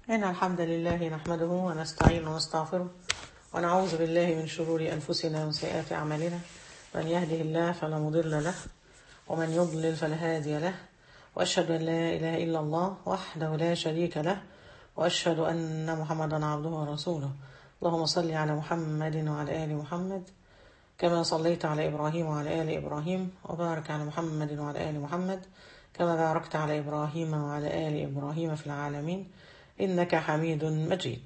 إن الحمد لله نحمده ونستعين ونستغفره ونعوذ بالله من شرور أنفسنا وسيئات أعمالنا من يهده الله فلا مضل له ومن يضلل فلا هادي له وأشهد أن لا إله إلا الله وحده لا شريك له وأشهد أن محمدا عبده ورسوله اللهم صل على محمد وعلى آل محمد كما صليت على إبراهيم وعلى آل إبراهيم وبارك على محمد وعلى آل محمد كما باركت على إبراهيم وعلى آل إبراهيم في العالمين إنك حميد مجيد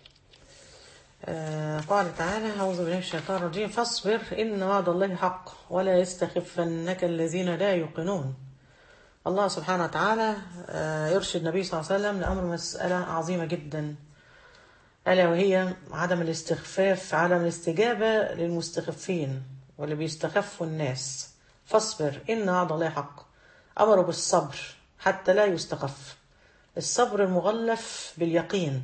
آه قال تعالى أعوذ بالله من الشيطان الرجيم فاصبر إن وعد الله حق ولا يستخفنك الذين لا يوقنون الله سبحانه وتعالى آه يرشد النبي صلى الله عليه وسلم لأمر مسألة عظيمة جدا ألا وهي عدم الاستخفاف عدم الاستجابة للمستخفين واللي بيستخفوا الناس فاصبر إن وعد الله حق أمروا بالصبر حتى لا يستخف الصبر المغلف باليقين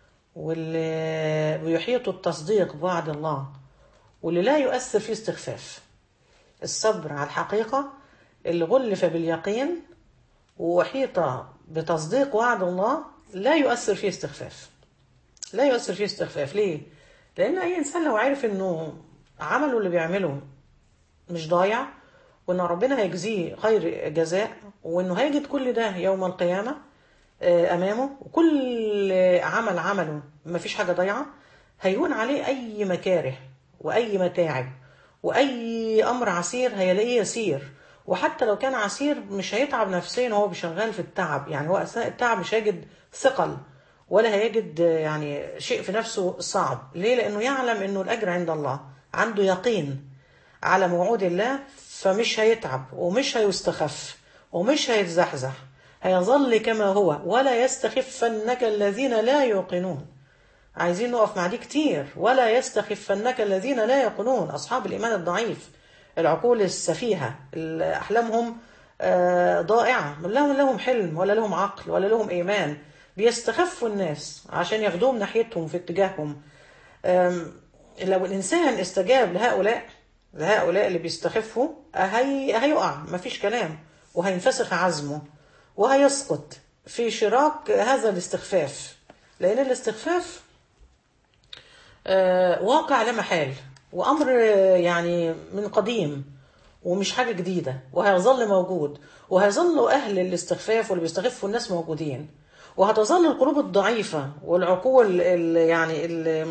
واللي بيحيط التصديق بوعد الله واللي لا يؤثر فيه استخفاف الصبر على الحقيقة اللي غلف باليقين وأحيط بتصديق وعد الله لا يؤثر فيه استخفاف لا يؤثر فيه استخفاف ليه؟ لأن أي إنسان لو عرف إنه عمله اللي بيعمله مش ضايع وإن ربنا هيجزيه خير جزاء وإنه هيجد كل ده يوم القيامة امامه وكل عمل عمله ما فيش حاجه ضايعه هيهون عليه اي مكاره واي متاعب واي امر عسير هيلاقيه يسير وحتى لو كان عسير مش هيتعب نفسيا وهو بيشغال في التعب يعني هو اثناء التعب مش هيجد ثقل ولا هيجد يعني شيء في نفسه صعب ليه لانه يعلم انه الاجر عند الله عنده يقين على موعود الله فمش هيتعب ومش هيستخف ومش هيتزحزح هيظل كما هو ولا يستخفنك الذين لا يوقنون عايزين نقف مع دي كتير ولا يستخفنك الذين لا يوقنون أصحاب الإيمان الضعيف العقول السفيهة أحلامهم ضائعة لا لهم حلم ولا لهم عقل ولا لهم إيمان بيستخفوا الناس عشان ياخدوهم ناحيتهم في اتجاههم لو الإنسان استجاب لهؤلاء لهؤلاء اللي بيستخفوا هي... هيقع مفيش كلام وهينفسخ عزمه وهيسقط في شراك هذا الاستخفاف لأن الاستخفاف واقع لا محال وأمر يعني من قديم ومش حاجة جديدة وهيظل موجود وهيظل أهل الاستخفاف واللي بيستخفوا الناس موجودين وهتظل القلوب الضعيفة والعقول ال يعني ال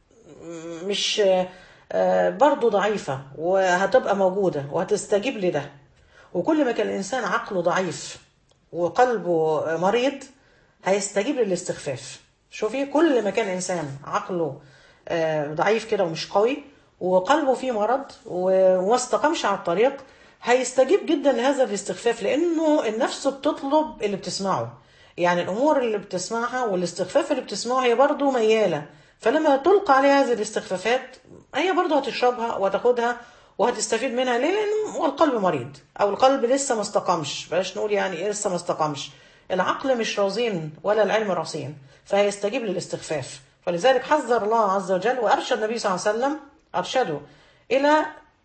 مش برضو ضعيفة وهتبقى موجودة وهتستجيب لده وكل ما كان الإنسان عقله ضعيف وقلبه مريض هيستجيب للاستخفاف شوفي كل ما كان انسان عقله ضعيف كده ومش قوي وقلبه فيه مرض وما استقامش على الطريق هيستجيب جدا لهذا الاستخفاف لانه النفس بتطلب اللي بتسمعه يعني الامور اللي بتسمعها والاستخفاف اللي بتسمعه هي برضه مياله فلما تلقى عليها هذه الاستخفافات هي برضه هتشربها وتاخدها وهتستفيد منها ليه؟ لأن القلب مريض أو القلب لسه ما استقامش بلاش نقول يعني إيه لسه ما استقامش العقل مش رصين ولا العلم رصين فهيستجيب للاستخفاف فلذلك حذر الله عز وجل وأرشد النبي صلى الله عليه وسلم أرشده إلى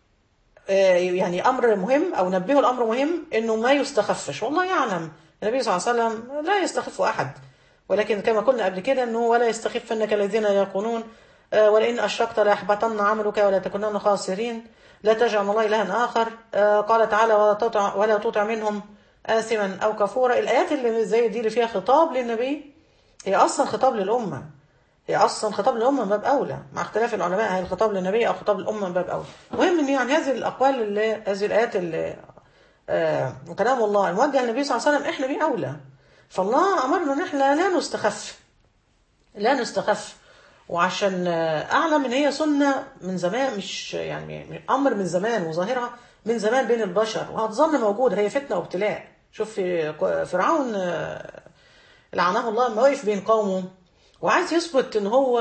يعني أمر مهم أو نبهه الأمر مهم إنه ما يستخفش والله يعلم النبي صلى الله عليه وسلم لا يستخف أحد ولكن كما قلنا قبل كده أنه ولا يستخفنك الذين يقولون ولئن أشركت ليحبطن عملك ولا تكونن خاسرين لا تجعل الله إلها آخر آه قال تعالى ولا تطع, ولا تطع منهم آثما أو كفورا الآيات اللي زي دي اللي فيها خطاب للنبي هي أصلا خطاب للأمة هي أصلا خطاب للأمة من باب أولى مع اختلاف العلماء هل الخطاب للنبي أو خطاب للأمة من باب أولى المهم إن يعني هذه الأقوال اللي هذه الآيات اللي آه كلام الله الموجه للنبي صلى الله عليه وسلم إحنا بيه أولى فالله أمرنا إن إحنا لا نستخف لا نستخف وعشان اعلم ان هي سنه من زمان مش يعني امر من زمان وظاهره من زمان بين البشر وهتظل موجوده هي فتنه وابتلاء شوف في فرعون لعنه الله لما وقف بين قومه وعايز يثبت ان هو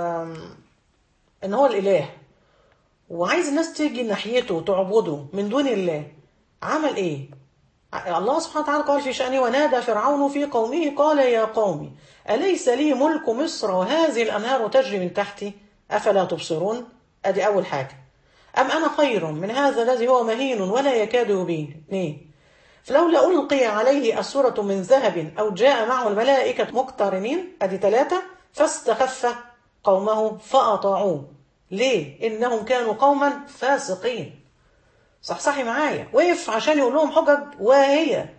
ان هو الاله وعايز الناس تيجي ناحيته وتعبده من دون الله عمل ايه الله سبحانه وتعالى قال في شأنه ونادى فرعون في قومه قال يا قوم أليس لي ملك مصر وهذه الأنهار تجري من تحتي أفلا تبصرون أدي أول حاجة أم أنا خير من هذا الذي هو مهين ولا يكاد يبين اثنين فلولا ألقي عليه أسورة من ذهب أو جاء معه الملائكة مقترنين أدي ثلاثة فاستخف قومه فأطاعوه ليه؟ إنهم كانوا قوما فاسقين صحصحي معايا وقف عشان يقول لهم حجج واهية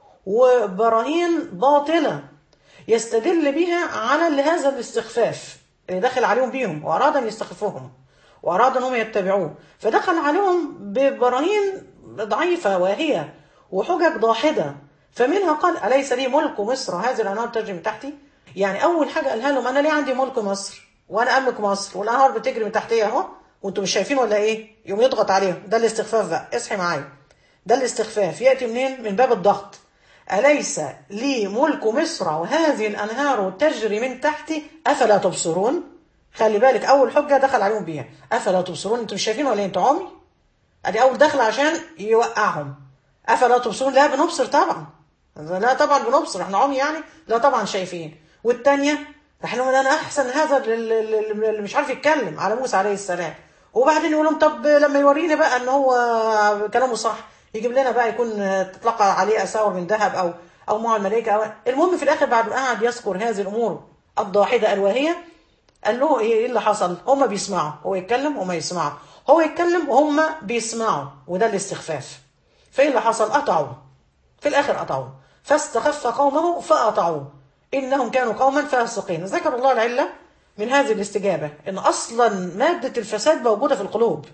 وبراهين باطلة يستدل بها على هذا الاستخفاف اللي دخل عليهم بيهم وأراد أن يستخفهم وأراد أنهم يتبعوه فدخل عليهم ببراهين ضعيفة واهية وحجج ضاحدة فمنها قال أليس لي ملك مصر هذه الأنهار تجري من تحتي يعني أول حاجة قالها لهم أنا ليه عندي ملك مصر وأنا أملك مصر والأنهار بتجري من تحتي أهو وأنتم مش شايفين ولا إيه يوم يضغط عليهم ده الاستخفاف بقى اصحي معايا ده الاستخفاف يأتي منين من باب الضغط أليس لي ملك مصر وهذه الأنهار تجري من تحتي أفلا تبصرون خلي بالك أول حجة دخل عليهم بيها أفلا تبصرون أنتم مش شايفين ولا إيه؟ أنتوا عمي أدي أول دخل عشان يوقعهم أفلا تبصرون لا بنبصر طبعا لا طبعا بنبصر احنا عمي يعني لا طبعا شايفين والتانية راح لهم انا احسن هذا اللي مش عارف يتكلم على موسى عليه السلام وبعدين يقول لهم طب لما يورينا بقى ان هو كلامه صح يجيب لنا بقى يكون تطلق عليه اساور من ذهب او او مع الملائكه أو المهم في الاخر بعد ما قعد يذكر هذه الامور الضاحده الواهيه قال له ايه اللي حصل؟ هم بيسمعوا هو يتكلم وهم يسمعوا هو يتكلم وهم بيسمعوا وده الاستخفاف فايه اللي حصل؟ قطعوه في الاخر قطعوه فاستخف قومه فأطعوه إنهم كانوا قوما فاسقين ذكر الله العلة من هذه الاستجابة إن أصلا مادة الفساد موجودة في القلوب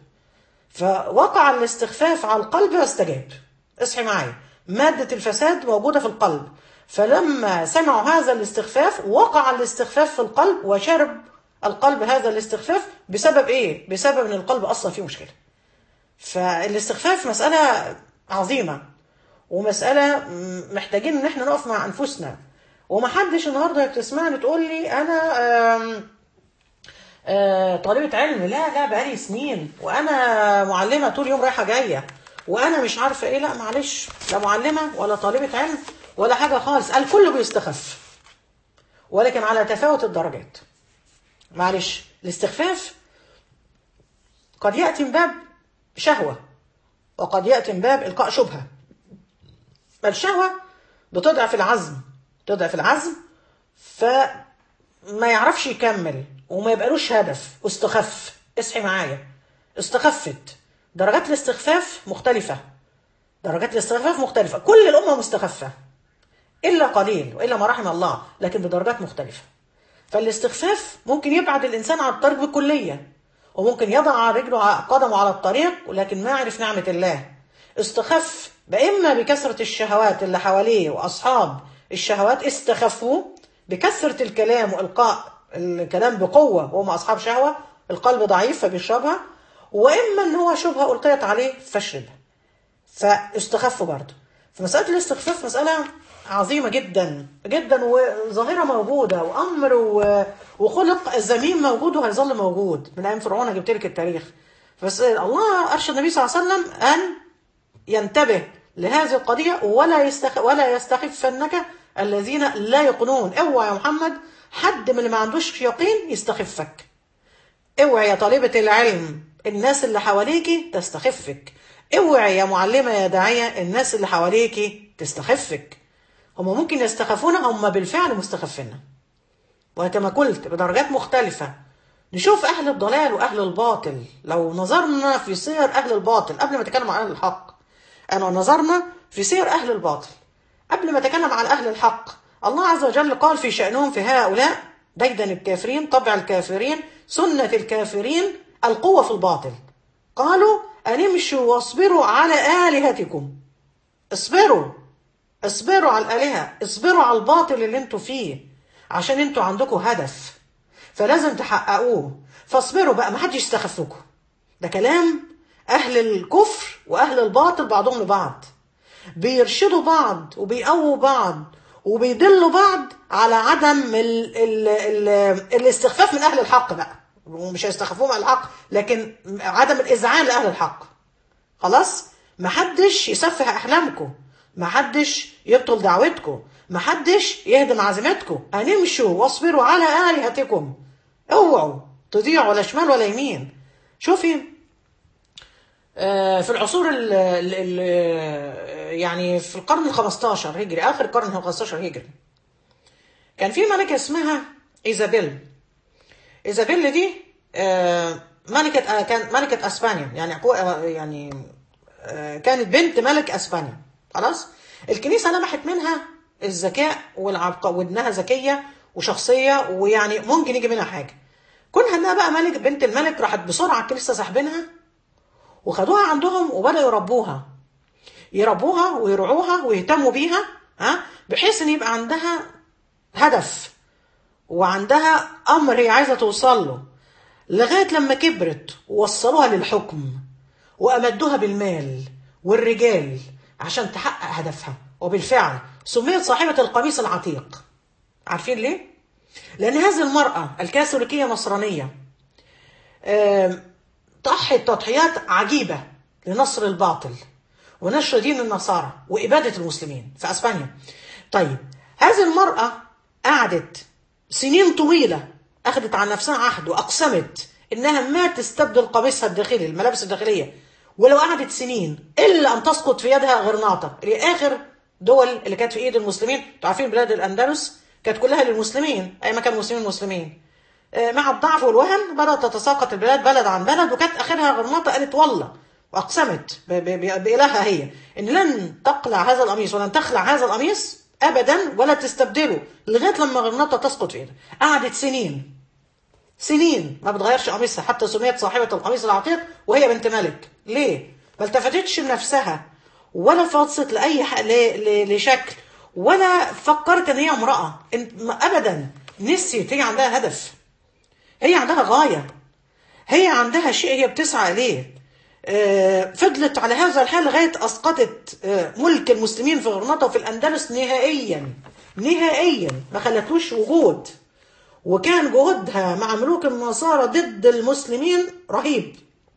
فوقع الاستخفاف على القلب واستجاب اصحي معايا مادة الفساد موجودة في القلب فلما سمعوا هذا الاستخفاف وقع الاستخفاف في القلب وشرب القلب هذا الاستخفاف بسبب ايه؟ بسبب ان القلب اصلا فيه مشكلة فالاستخفاف مسألة عظيمة ومسألة محتاجين ان احنا نقف مع انفسنا ومحدش النهارده بتسمعني تقول لي انا آم آم طالبة علم لا لا بقالي سنين وانا معلمة طول يوم رايحة جاية وانا مش عارفة ايه لا معلش لا معلمة ولا طالبة علم ولا حاجة خالص الكل بيستخف ولكن على تفاوت الدرجات معلش الاستخفاف قد يأتي من باب شهوة وقد يأتي من باب إلقاء شبهة الشهوة بتضعف العزم تضعف العزم فما يعرفش يكمل وما يبقالوش هدف واستخف اصحي معايا استخفت درجات الاستخفاف مختلفة درجات الاستخفاف مختلفة كل الأمة مستخفة إلا قليل وإلا ما رحم الله لكن بدرجات مختلفة فالاستخفاف ممكن يبعد الإنسان عن الطريق بالكلية وممكن يضع رجله قدمه على الطريق ولكن ما يعرف نعمة الله استخف إما بكثرة الشهوات اللي حواليه وأصحاب الشهوات استخفوا بكثرة الكلام وإلقاء الكلام بقوة وهم أصحاب شهوة القلب ضعيف فبيشربها وإما إن هو شبهة ألقيت عليه فاشربها فاستخفوا برضه فمسألة الاستخفاف مسألة عظيمة جدا جدا وظاهرة موجودة وأمر وخلق الزميم موجود وهيظل موجود من أيام فرعون جبت لك التاريخ بس الله أرشد النبي صلى الله عليه وسلم أن ينتبه لهذه القضية ولا يستخ... ولا يستخفنك الذين لا يقنون اوعى يا محمد حد من اللي ما عندوش يقين يستخفك اوعى يا طالبة العلم الناس اللي حواليكي تستخفك اوعى يا معلمة يا داعية الناس اللي حواليكي تستخفك هم ممكن يستخفون هم بالفعل مستخفين وكما قلت بدرجات مختلفة نشوف أهل الضلال وأهل الباطل لو نظرنا في سير أهل الباطل قبل ما نتكلم عن أهل الحق أنا نظرنا في سير أهل الباطل قبل ما أتكلم عن أهل الحق الله عز وجل قال في شأنهم في هؤلاء ديدن الكافرين طبع الكافرين سنة الكافرين القوة في الباطل قالوا أن امشوا واصبروا على آلهتكم اصبروا اصبروا على الآلهة اصبروا على الباطل اللي انتوا فيه عشان انتوا عندكم هدف فلازم تحققوه فاصبروا بقى ما حدش يستخفكم ده كلام أهل الكفر وأهل الباطل بعضهم لبعض بيرشدوا بعض وبيقووا بعض وبيدلوا بعض على عدم ال ال ال الاستخفاف من أهل الحق بقى ومش هيستخفوا من الحق لكن عدم الإذعان لأهل الحق خلاص محدش يسفه أحلامكم محدش يبطل دعوتكم محدش يهدم عزيمتكم هنمشوا واصبروا على آلهتكم اوعوا تضيعوا ولا شمال ولا يمين شوفي آه، في العصور ال ال ال يعني في القرن ال 15 هجري اخر القرن ال 15 هجري كان في ملكه اسمها ايزابيل ايزابيل دي آه، ملكه آه، كانت ملكه اسبانيا يعني أقو- آه، يعني آه، كانت بنت ملك اسبانيا خلاص الكنيسه لمحت منها الذكاء والعبقى وانها ذكيه وشخصيه ويعني ممكن يجي منها حاجه كونها انها بقى ملك بنت الملك راحت بسرعه الكنيسه ساحبينها وخدوها عندهم وبداوا يربوها يربوها ويرعوها ويهتموا بيها ها بحيث ان يبقى عندها هدف وعندها امر هي عايزه توصل له لغايه لما كبرت ووصلوها للحكم وامدوها بالمال والرجال عشان تحقق هدفها وبالفعل سميت صاحبه القميص العتيق عارفين ليه لان هذه المراه الكاثوليكيه نصرانيه آم، ضحت تضحيات عجيبة لنصر الباطل ونشر دين النصارى وإبادة المسلمين في أسبانيا طيب هذه المرأة قعدت سنين طويلة أخذت عن نفسها عهد وأقسمت إنها ما تستبدل قميصها الداخلي الملابس الداخلية ولو قعدت سنين إلا أن تسقط في يدها غرناطة اللي آخر دول اللي كانت في إيد المسلمين انتوا عارفين بلاد الأندلس كانت كلها للمسلمين أي ما كان المسلمين مسلمين مع الضعف والوهن بدأت تتساقط البلاد بلد عن بلد وكانت آخرها غرناطة قالت والله وأقسمت ب- ب- ب- بإلهها هي إن لن تقلع هذا القميص ولن تخلع هذا القميص أبدا ولا تستبدله لغاية لما غرناطة تسقط في إيدها قعدت سنين سنين ما بتغيرش قميصها حتى سميت صاحبة القميص العتيق وهي بنت ملك ليه؟ ما التفتتش لنفسها ولا فاصت لأي ح... ل... ل... لشكل ولا فكرت ان هي امرأة إن- ما- ابدا نسيت هي عندها هدف هي عندها غاية هي عندها شيء هي بتسعى إليه آه، فضلت على هذا الحال لغاية أسقطت آه، ملك المسلمين في غرناطة وفي الأندلس نهائيا نهائيا ما خلتلوش وجود وكان جهودها مع ملوك النصارى ضد المسلمين رهيب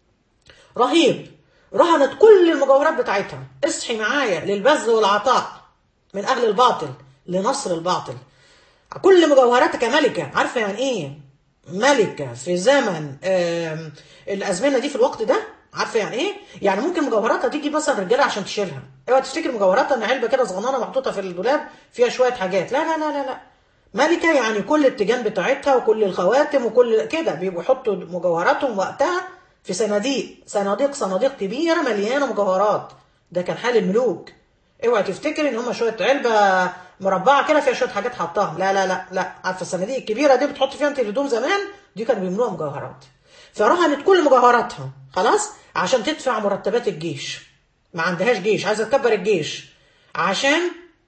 رهيب رهنت كل المجوهرات بتاعتها اصحي معايا للبذل والعطاء من أهل الباطل لنصر الباطل كل مجوهراتها كملكة عارفة يعني ايه ملكة في زمن آم، الأزمنة دي في الوقت ده عارفة يعني ايه يعني ممكن مجوهراتها تيجي مثلا رجالة عشان تشيلها اوعى تفتكر مجوهراتها ان علبة كده صغننة محطوطة في الدولاب فيها شوية حاجات لا لا لا لا لا ملكة يعني كل التيجان بتاعتها وكل الخواتم وكل كده بيبقوا يحطوا مجوهراتهم وقتها في صناديق صناديق صناديق كبيرة مليانة مجوهرات ده كان حال الملوك اوعى تفتكري ان هم شويه علبه مربعه كده فيها شويه حاجات حطاها لا لا لا لا عارفه الصناديق الكبيره دي بتحط فيها انت الهدوم زمان دي كانوا بيملوها مجوهرات فرهنت كل مجوهراتها خلاص عشان تدفع مرتبات الجيش ما عندهاش جيش عايزه تكبر الجيش عشان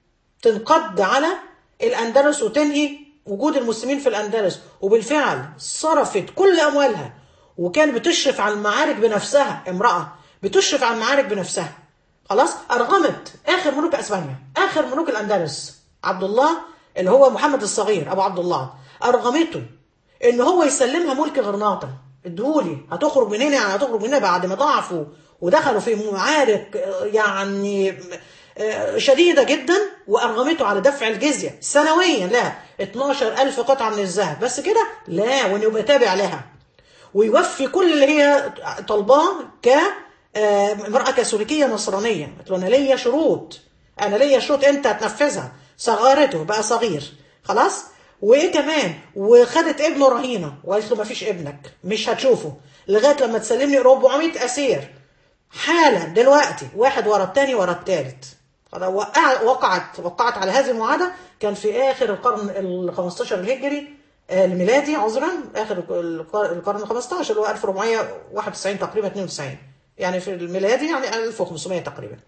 تنقض على الأندلس وتنهي وجود المسلمين في الأندلس وبالفعل صرفت كل أموالها وكان بتشرف على المعارك بنفسها امرأة بتشرف على المعارك بنفسها خلاص أرغمت آخر ملوك أسبانيا آخر ملوك الأندلس عبد الله اللي هو محمد الصغير أبو عبد الله أرغمته إن هو يسلمها ملك غرناطة ادهولي هتخرج من هنا يعني هتخرج من هنا بعد ما ضعفوا ودخلوا في معارك آه، يعني آه، شديدة جدا وأرغمته على دفع الجزية سنويا لها 12 ألف قطعة من الذهب بس كده لا وإنه يبقى تابع لها ويوفي كل اللي هي طالباه ك آه، امرأة كاثوليكية نصرانية قلت له أنا ليا شروط أنا ليا شروط أنت هتنفذها صغرته بقى صغير خلاص وإيه كمان وخدت ابنه رهينة وقالت له مفيش ابنك مش هتشوفه لغاية لما تسلمني 400 أسير حالا دلوقتي واحد ورا الثاني ورا الثالث خلاص وقع- وقعت وقعت على هذه المعاهدة كان في آخر القرن ال 15 الهجري آه، الميلادي عذرا آخر القر- القرن ال 15 اللي هو 1491 تقريبا 92 يعني في الميلادي يعني 1500 تقريبا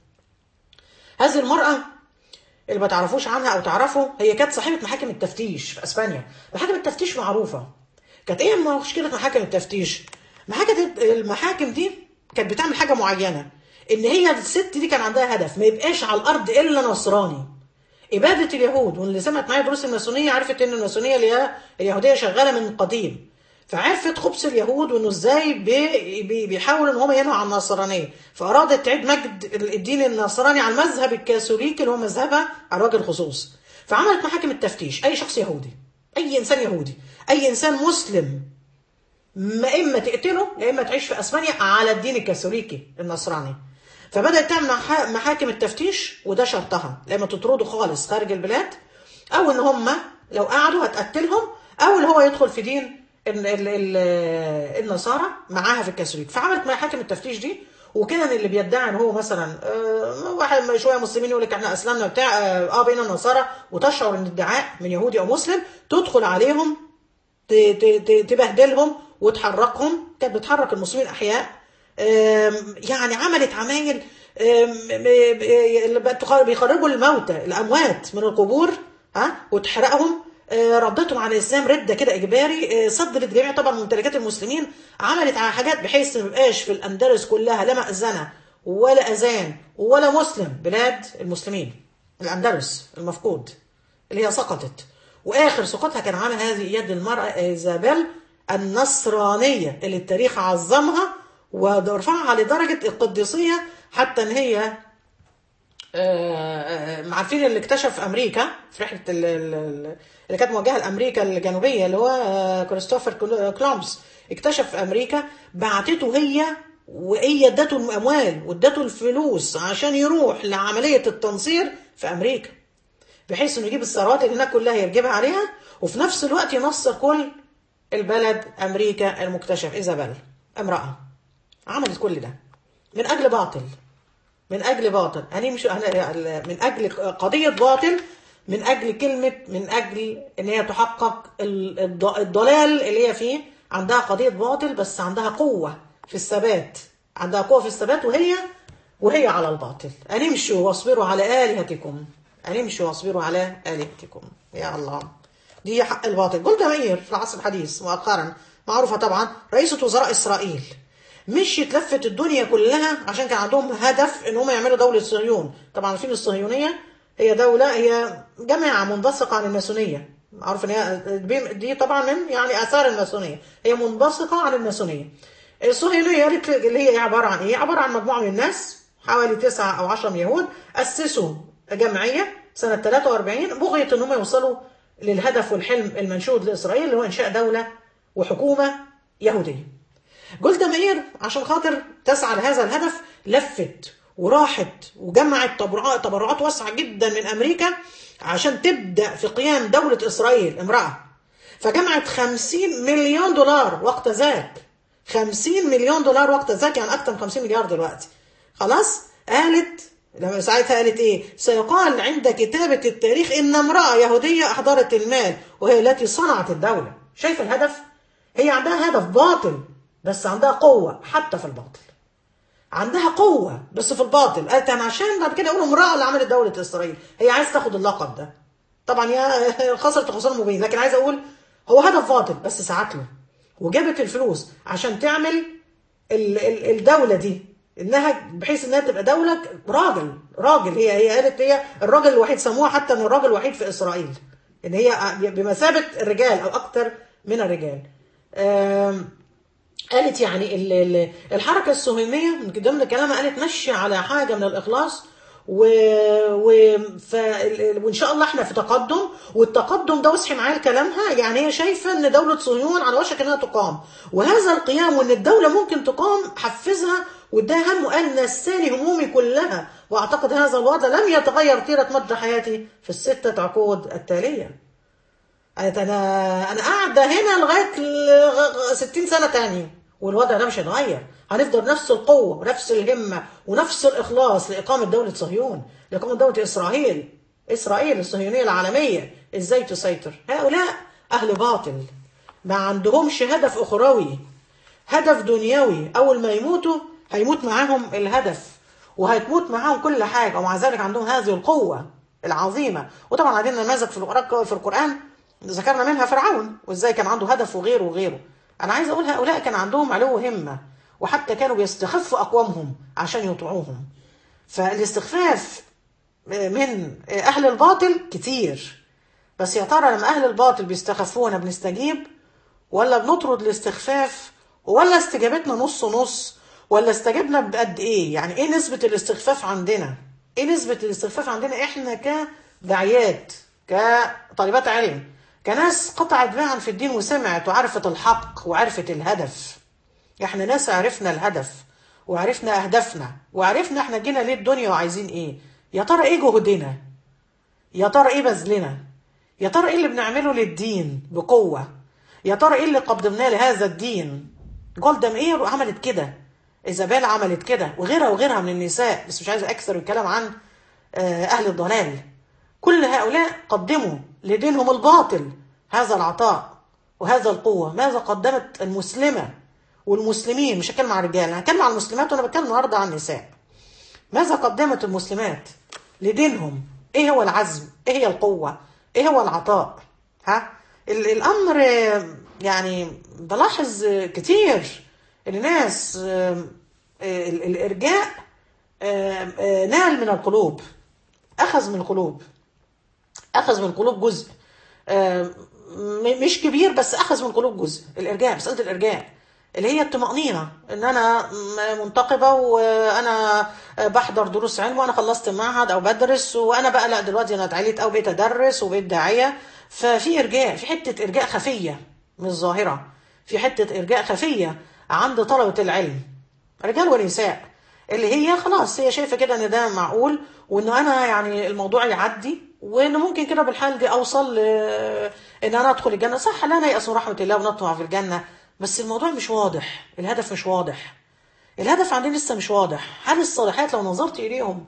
هذه المرأة اللي ما تعرفوش عنها او تعرفوا هي كانت صاحبه محاكم التفتيش في اسبانيا محاكم التفتيش معروفه كانت ايه مشكله محاكم التفتيش محاكم المحاكم دي كانت بتعمل حاجه معينه ان هي الست دي كان عندها هدف ما يبقاش على الارض الا نصراني إبادة اليهود واللي سمعت معايا دروس الماسونية عرفت إن الماسونية اللي هي اليهودية شغالة من قديم فعرفت خبث اليهود وإنه إزاي بي بي بيحاولوا إن هم ينهوا عن النصرانية فأرادت تعيد مجد الدين النصراني على المذهب الكاثوليكي اللي هو مذهبها على وجه الخصوص فعملت محاكم التفتيش أي شخص يهودي أي إنسان يهودي أي إنسان مسلم ما اما تقتله يا اما تعيش في اسبانيا على الدين الكاثوليكي النصراني فبدات تعمل محا- محاكم التفتيش وده شرطها لما تطرده خالص خارج البلاد او ان هم لو قعدوا هتقتلهم او اللي هو يدخل في دين ال- ال- ال- النصارى معاها في الكاثوليك فعملت محاكم التفتيش دي وكان اللي بيدعي ان هو مثلا آه، واحد شويه مسلمين يقول لك احنا اسلمنا بتاع اه آه، بقينا نصارى وتشعر ان ادعاء من يهودي او مسلم تدخل عليهم ت- ت- ت- تبهدلهم وتحركهم كانت بتحرك المسلمين احياء آم، يعني عملت عمايل آم، ب- ب- اللي بتخ- بيخرجوا الموتى الاموات من القبور ها وتحرقهم آه، ردتهم على الاسلام رده كده اجباري آه، صدرت جميع طبعا ممتلكات المسلمين عملت على حاجات بحيث ما يبقاش في الاندلس كلها لا مأذنه ولا اذان ولا مسلم بلاد المسلمين الاندلس المفقود اللي هي سقطت واخر سقوطها كان على هذه يد المراه ايزابيل النصرانيه اللي التاريخ عظمها ورفعها لدرجه القديسيه حتى ان هي آه، آه، عارفين اللي اكتشف في امريكا في رحله ال- ال- ال- اللي كانت موجهه لامريكا الجنوبيه اللي هو آه، كريستوفر كول- كولومبس اكتشف في امريكا بعتته هي وهي ادته الاموال وادته الفلوس عشان يروح لعمليه التنصير في امريكا بحيث انه يجيب الثروات اللي هناك كلها يرجبها عليها وفي نفس الوقت ينصر كل البلد امريكا المكتشف ايزابيل امراه عملت كل ده من اجل باطل من اجل باطل هنمشي هن- من اجل قضيه باطل من اجل كلمه من اجل ان هي تحقق ال- الض- الضلال اللي هي فيه عندها قضيه باطل بس عندها قوه في الثبات عندها قوه في الثبات وهي وهي على الباطل ان امشوا واصبروا على الهتكم ان امشوا واصبروا على الهتكم يا الله دي حق الباطل جولدا مائير في العصر الحديث مؤخرا معروفه طبعا رئيسه وزراء اسرائيل مشيت لفت الدنيا كلها عشان كان عندهم هدف ان هم يعملوا دوله صهيون طبعا عارفين الصهيونيه هي دوله هي جماعه منبثقه عن الماسونيه معروف ان هي دي طبعا من يعني اثار الماسونيه هي منبثقه عن الماسونيه الصهيونيه اللي هي عباره عن ايه عباره عن مجموعه من الناس حوالي تسعة او عشرة من يهود اسسوا جمعيه سنه 43 بغيه ان هم يوصلوا للهدف والحلم المنشود لاسرائيل اللي هو انشاء دوله وحكومه يهوديه جولدا مائير عشان خاطر تسعى لهذا الهدف لفت وراحت وجمعت تبرعات تبرعات واسعه جدا من امريكا عشان تبدا في قيام دوله اسرائيل امراه فجمعت 50 مليون دولار وقت ذاك 50 مليون دولار وقت ذاك يعني اكتر من 50 مليار دلوقتي خلاص قالت لما ساعتها قالت ايه سيقال عند كتابة التاريخ ان امرأة يهودية احضرت المال وهي التي صنعت الدولة شايف الهدف هي عندها هدف باطل بس عندها قوة حتى في الباطل عندها قوة بس في الباطل قالت أنا عشان بعد كده يقولوا امرأة اللي عملت دولة إسرائيل هي عايز تاخد اللقب ده طبعا يا خسرت خسارة مبين لكن عايز أقول هو هدف باطل بس ساعت له وجابت الفلوس عشان تعمل ال- ال- الدولة دي انها بحيث انها تبقى دولة راجل راجل هي هي قالت هي الراجل الوحيد سموها حتى ان الراجل الوحيد في اسرائيل ان هي بمثابة الرجال او اكتر من الرجال آم، قالت يعني ال- ال- الحركة الصهيونية من ضمن كلامها قالت مشي على حاجة من الإخلاص و... و... ف... وإن شاء الله احنا في تقدم والتقدم ده وصحي معايا كلامها يعني هي شايفة إن دولة صهيون على وشك إنها تقام وهذا القيام وإن الدولة ممكن تقام حفزها واداها هم وقال نساني همومي كلها وأعتقد هذا الوضع لم يتغير طيلة مجرى حياتي في الستة عقود التالية قالت انا انا قاعده هنا لغايه ال- 60 سنه تاني والوضع ده مش هيتغير هنفضل نفس القوه ونفس الهمه ونفس الاخلاص لاقامه دوله صهيون لاقامه دوله اسرائيل اسرائيل الصهيونيه العالميه ازاي تسيطر هؤلاء اهل باطل ما عندهمش هدف اخروي هدف دنيوي اول ما يموتوا هيموت معاهم الهدف وهتموت معاهم كل حاجه ومع ذلك عندهم هذه القوه العظيمه وطبعا عندنا نماذج في القران في القران ذكرنا منها فرعون وازاي كان عنده هدف وغيره وغيره انا عايز اقول هؤلاء كان عندهم علو همه وحتى كانوا بيستخفوا اقوامهم عشان يطيعوهم فالاستخفاف من اهل الباطل كتير بس يا ترى لما اهل الباطل بيستخفونا بنستجيب ولا بنطرد الاستخفاف ولا استجابتنا نص نص ولا استجبنا بقد ايه يعني ايه نسبة الاستخفاف عندنا ايه نسبة الاستخفاف عندنا احنا كداعيات كطالبات علم كناس قطعت باعا في الدين وسمعت وعرفت الحق وعرفت الهدف احنا ناس عرفنا الهدف وعرفنا اهدافنا وعرفنا احنا جينا ليه الدنيا وعايزين ايه يا ترى ايه جهدنا يا ترى ايه بذلنا يا ترى ايه اللي بنعمله للدين بقوة يا ترى ايه اللي قدمناه لهذا الدين جولدا مير عملت كده ايزابيل عملت كده وغيرها وغيرها من النساء بس مش عايزه اكثر الكلام عن اهل الضلال كل هؤلاء قدموا لدينهم الباطل هذا العطاء وهذا القوة ماذا قدمت المسلمة والمسلمين مش هتكلم عن الرجال انا هتكلم عن المسلمات وانا بتكلم النهارده عن النساء ماذا قدمت المسلمات لدينهم ايه هو العزم ايه هي القوة ايه هو العطاء ها الامر يعني بلاحظ كتير الناس الارجاء نال من القلوب اخذ من القلوب اخذ من القلوب جزء مش كبير بس اخذ من القلوب جزء الارجاء مساله الارجاء اللي هي الطمأنينة ان انا منتقبة وانا بحضر دروس علم وانا خلصت المعهد او بدرس وانا بقى لا دلوقتي انا اتعليت او بقيت ادرس وبقيت داعية ففي ارجاء في حتة ارجاء خفية مش ظاهرة في حتة ارجاء خفية عند طلبة العلم رجال ونساء اللي هي خلاص هي شايفة كده ان ده معقول وان انا يعني الموضوع يعدي وان ممكن كده بالحال دي اوصل ان انا ادخل الجنة صح لا نيأس من رحمة الله ونطمع في الجنة بس الموضوع مش واضح الهدف مش واضح الهدف عندنا لسه مش واضح هل الصالحات لو نظرت إليهم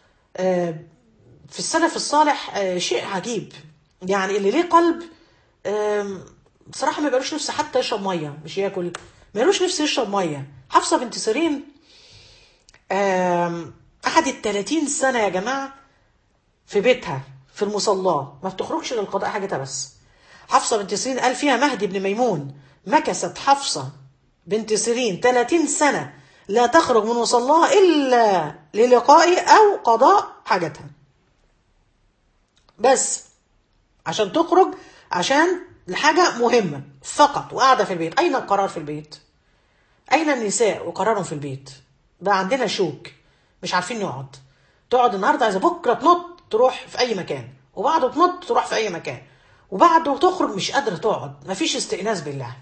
في السلف الصالح شيء عجيب يعني اللي ليه قلب بصراحة ما بيقالوش نفسه حتى يشرب مية مش ياكل ما بيقالوش نفسه يشرب مية حفصة بنت سيرين قعدت 30 سنة يا جماعة في بيتها في المصلاة ما بتخرجش للقضاء حاجتها بس حفصة بنت سيرين قال فيها مهدي بن ميمون مكست حفصة بنت سيرين 30 سنة لا تخرج من مصلاها إلا للقاء أو قضاء حاجتها بس عشان تخرج عشان لحاجة مهمة فقط وقاعدة في البيت أين القرار في البيت أين النساء وقرارهم في البيت بقى عندنا شوك مش عارفين نقعد تقعد النهاردة عايزة بكرة تنط تروح في أي مكان وبعده تنط تروح في أي مكان وبعده تخرج مش قادرة تقعد مفيش استئناس بالله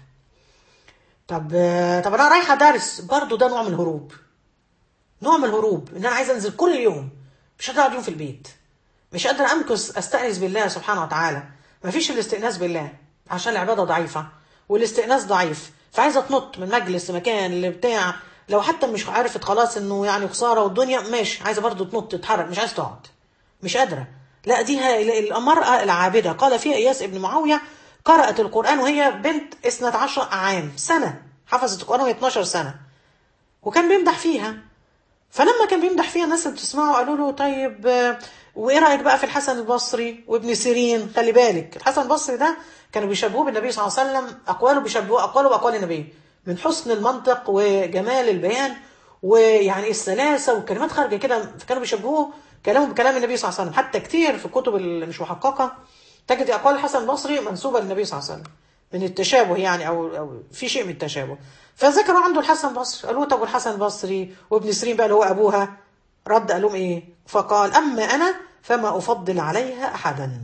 طب طب انا رايحه درس برضه ده نوع من الهروب نوع من الهروب ان انا عايزه انزل كل يوم مش قادره اقعد يوم في البيت مش قادره امكث استانس بالله سبحانه وتعالى مفيش الاستئناس بالله عشان العباده ضعيفه والاستئناس ضعيف فعايزه تنط من مجلس لمكان لبتاع لو حتى مش عرفت خلاص انه يعني خساره والدنيا ماشي عايزه برضه تنط تتحرك مش عايزه تقعد مش قادره لا دي المراه العابده قال فيها اياس ابن معاويه قرأت القرآن وهي بنت 12 عام سنة حفظت القرآن وهي 12 سنة وكان بيمدح فيها فلما كان بيمدح فيها الناس اللي بتسمعه قالوا له طيب وايه رايك بقى في الحسن البصري وابن سيرين خلي بالك الحسن البصري ده كانوا بيشبهوه بالنبي صلى الله عليه وسلم اقواله بيشبهوه اقواله باقوال النبي من حسن المنطق وجمال البيان ويعني السلاسه والكلمات خارجه كده فكانوا بيشبهوه كلامه بكلام النبي صلى الله عليه وسلم حتى كتير في الكتب اللي مش محققه تجد أقوال الحسن البصري منسوبة للنبي صلى الله عليه وسلم من التشابه يعني أو, أو في شيء من التشابه فذكروا عنده الحسن البصري قالوا طب الحسن البصري وابن سيرين بقى اللي هو أبوها رد قال لهم إيه فقال أما أنا فما أفضل عليها أحدا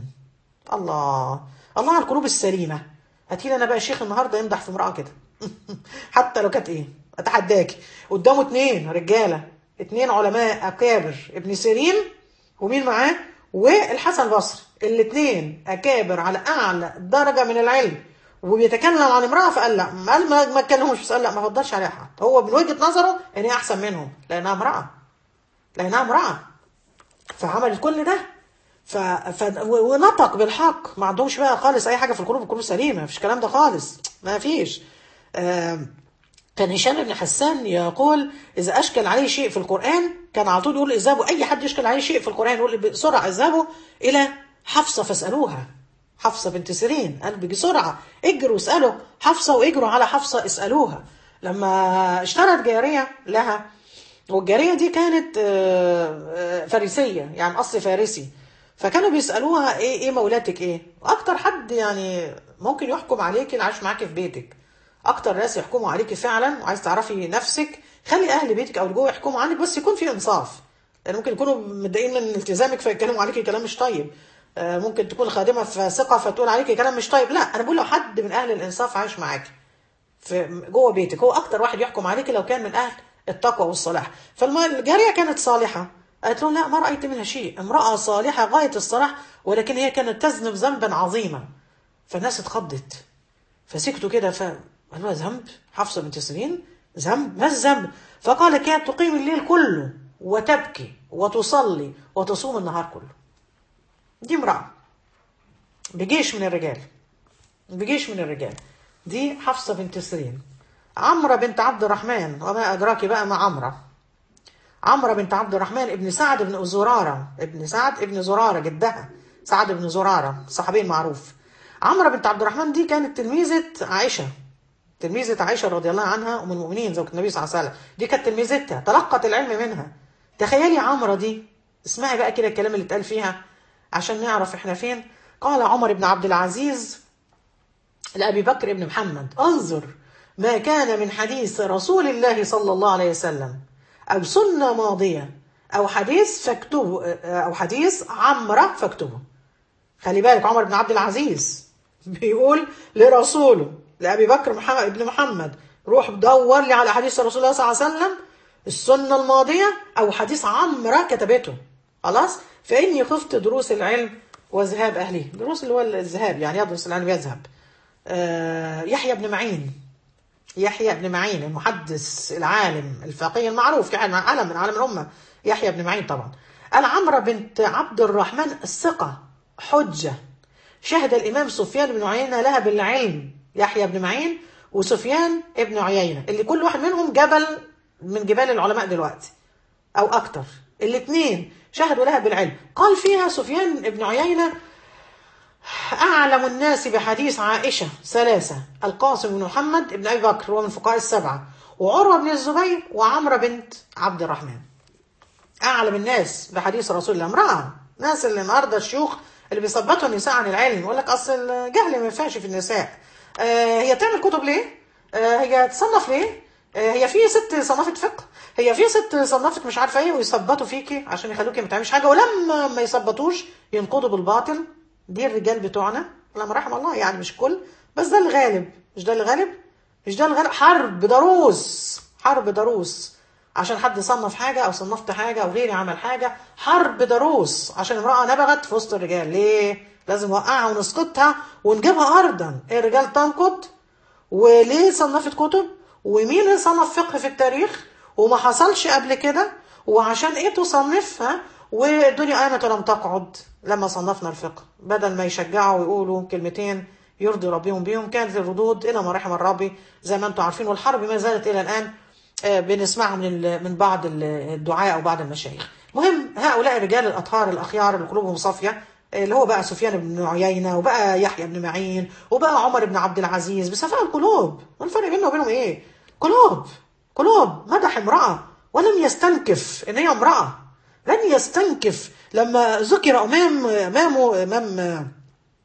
الله الله على القلوب السليمة هاتي لي أنا بقى الشيخ النهاردة يمدح في امرأة كده حتى لو كانت إيه أتحداكي قدامه اتنين رجالة اتنين علماء أكابر ابن سيرين ومين معاه والحسن البصري الاثنين اكابر على اعلى درجه من العلم وبيتكلم عن امراه فقال لا قال ما ما اتكلموش بس قال لا ما فضلش عليها حد هو من وجهه نظره ان هي احسن منهم لانها امراه لانها امراه فعملت كل ده ف... ف... ونطق بالحق ما عندهمش بقى خالص اي حاجه في القلوب القلوب سليمه مفيش الكلام ده خالص ما فيش آه... كان هشام بن حسان يقول إذا أشكل عليه شيء في القرآن كان على طول يقول اذهبوا أي حد يشكل عليه شيء في القرآن يقول بسرعة اذهبوا إلى حفصة فاسألوها حفصة بنت سيرين قال بسرعة اجروا اسألوا حفصة واجروا على حفصة اسألوها لما اشترت جارية لها والجارية دي كانت فارسية يعني أصل فارسي فكانوا بيسألوها ايه ايه مولاتك ايه واكتر حد يعني ممكن يحكم عليك اللي عايش معاكي في بيتك اكتر ناس يحكموا عليكي فعلا وعايز تعرفي نفسك خلي اهل بيتك او اللي جوه يحكموا عنك بس يكون في انصاف لان ممكن يكونوا متضايقين من التزامك فيتكلموا عليكي كلام مش طيب آه، ممكن تكون خادمه فاسقه فتقول عليكي كلام مش طيب لا انا بقول لو حد من اهل الانصاف عايش معاكي في جوه بيتك هو اكتر واحد يحكم عليك لو كان من اهل التقوى والصلاح فالجاريه كانت صالحه قالت له لا ما رايت منها شيء امراه صالحه غايه الصلاح ولكن هي كانت تذنب ذنبا عظيما فالناس اتخضت فسكتوا كده فقالوا ذنب حفصه بنت سيرين ذنب ما الذنب فقال كانت تقيم الليل كله وتبكي وتصلي وتصوم النهار كله دي امراه بجيش من الرجال بجيش من الرجال دي حفصة بنت سيرين عمرة بنت عبد الرحمن وما أدراك بقى ما عمرة عمرة بنت عبد الرحمن ابن سعد بن زرارة ابن سعد ابن زرارة جدها سعد بن زرارة صحابي معروف عمرة بنت عبد الرحمن دي كانت تلميذة عائشة تلميذة عائشة رضي الله عنها أم المؤمنين زوجة النبي صلى الله عليه وسلم دي كانت تلميذتها تلقت العلم منها تخيلي عمرة دي اسمعي بقى كده الكلام اللي اتقال فيها عشان نعرف احنا فين قال عمر بن عبد العزيز لأبي بكر بن محمد انظر ما كان من حديث رسول الله صلى الله عليه وسلم أو سنة ماضية أو حديث فاكتبه أو حديث عمرة فاكتبه خلي بالك عمر بن عبد العزيز بيقول لرسوله لأبي بكر محمد بن محمد روح دور لي على حديث رسول الله صلى الله عليه وسلم السنة الماضية أو حديث عمرة كتبته خلاص فإني خفت دروس العلم وذهاب أهله دروس اللي هو الذهاب يعني يدرس العلم يذهب آه يحيى بن معين يحيى بن معين المحدث العالم الفقيه المعروف كعلم علم من عالم الأمة يحيى بن معين طبعا قال عمرو بنت عبد الرحمن الثقة حجة شهد الإمام سفيان بن عيينة لها بالعلم يحيى بن معين وسفيان ابن عيينة اللي كل واحد منهم جبل من جبال العلماء دلوقتي أو أكتر الاثنين شهدوا لها بالعلم قال فيها سفيان ابن عيينة أعلم الناس بحديث عائشة ثلاثة القاسم بن محمد بن أبي بكر هو من فقهاء السبعة وعروة بن الزبير وعمرة بنت عبد الرحمن أعلم الناس بحديث رسول الله امرأة ناس اللي النهارده الشيوخ اللي بيثبتوا النساء عن العلم يقول لك أصل الجهل ما ينفعش في النساء آه هي تعمل كتب ليه؟ آه هي تصنف ليه؟ آه هي في ست صنفت فقه هي في ست صنفت مش عارفه ايه ويثبتوا فيكي عشان يخلوكي ما تعمليش حاجه ولما ما يثبتوش ينقضوا بالباطل دي الرجال بتوعنا لما رحم الله يعني مش كل بس ده الغالب مش ده الغالب مش ده الغالب حرب ضروس حرب ضروس عشان حد صنف حاجة أو صنفت حاجة أو غيري عمل حاجة حرب ضروس عشان امرأة نبغت في وسط الرجال ليه؟ لازم نوقعها ونسقطها ونجيبها أرضا الرجال تنقض وليه صنفت كتب ومين اللي صنف فقه في التاريخ وما حصلش قبل كده وعشان ايه تصنفها والدنيا قامت ولم تقعد لما صنفنا الفقه بدل ما يشجعوا ويقولوا كلمتين يرضي ربهم بيهم كانت الردود الى ما رحم الرب زي ما انتم عارفين والحرب ما زالت الى الان بنسمعها من من بعض الدعاء او بعض المشايخ. المهم هؤلاء الرجال الاطهار الاخيار اللي قلوبهم صافيه اللي هو بقى سفيان بن عيينه وبقى يحيى بن معين وبقى عمر بن عبد العزيز بصفاء القلوب، والفرق بيننا وبينهم ايه؟ قلوب قلوب مدح امراه ولم يستنكف ان هي امراه لن يستنكف لما ذكر امام امامه امام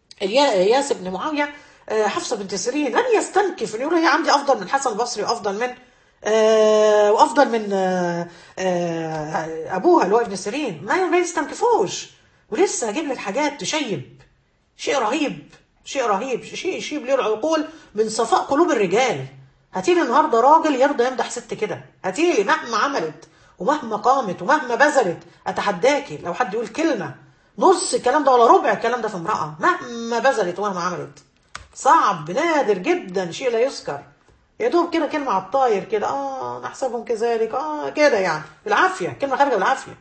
اياس بن معاويه حفصه بنت سيرين لن يستنكف ان يقول هي عندي افضل من حسن البصري وافضل من آه وافضل من آه آه ابوها اللي هو ابن سيرين ما ما يستنكفوش ولسه هجيب لك حاجات تشيب شيء رهيب شيء رهيب شيء يشيب ليه العقول من صفاء قلوب الرجال هاتيلي النهارده راجل يرضى يمدح ست كده هاتيلي مهما عملت ومهما قامت ومهما بذلت اتحداكي لو حد يقول كلمه نص الكلام ده ولا ربع الكلام ده في امراه مهما بذلت ومهما عملت صعب نادر جدا شيء لا يذكر يا دوب كده كلمه على الطاير كده اه نحسبهم كذلك اه كده يعني بالعافيه كلمه خارجه بالعافيه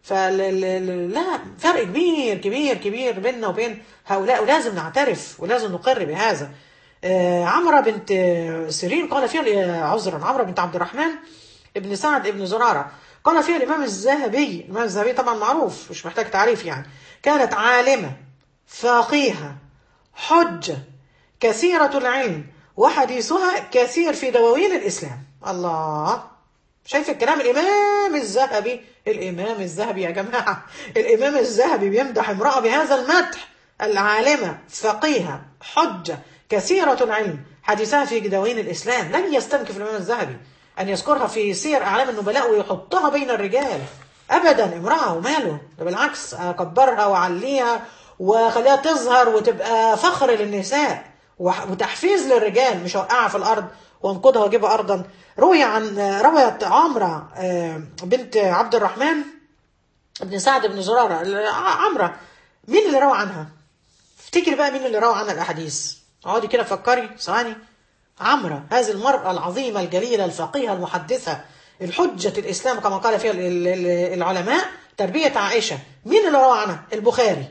فلا فرق كبير كبير كبير بيننا وبين هؤلاء ولازم نعترف ولازم نقر بهذا آه عمرة بنت سيرين قال فيها عذرا عمرة بنت عبد الرحمن ابن سعد ابن زرارة قال فيها الإمام الذهبي الإمام الذهبي طبعا معروف مش محتاج تعريف يعني كانت عالمة فقيهة حجة كثيرة العلم وحديثها كثير في دواوين الإسلام الله شايف الكلام الإمام الذهبي الإمام الذهبي يا جماعة الإمام الذهبي بيمدح امرأة بهذا المدح العالمة فقيهة حجة كثيرة العلم حديثها في دواوين الإسلام لن يستنكف الإمام الذهبي أن يذكرها في سير أعلام النبلاء ويحطها بين الرجال أبدا امرأة وماله ده بالعكس أكبرها وأعليها وخليها تظهر وتبقى فخر للنساء وح- وتحفيز للرجال مش اوقعها في الارض وانقذها واجيبها ارضا روي عن رويت عمرة آه، بنت عبد الرحمن بن سعد بن زرارة ال- عمرة مين اللي روى عنها؟ افتكري بقى مين اللي روى عنها الاحاديث اقعدي كده فكري ثواني عمرة هذه المرأة العظيمة الجليلة الفقيهة المحدثة الحجة الإسلام كما قال فيها ال- ال- العلماء تربية عائشة مين اللي روى عنها؟ البخاري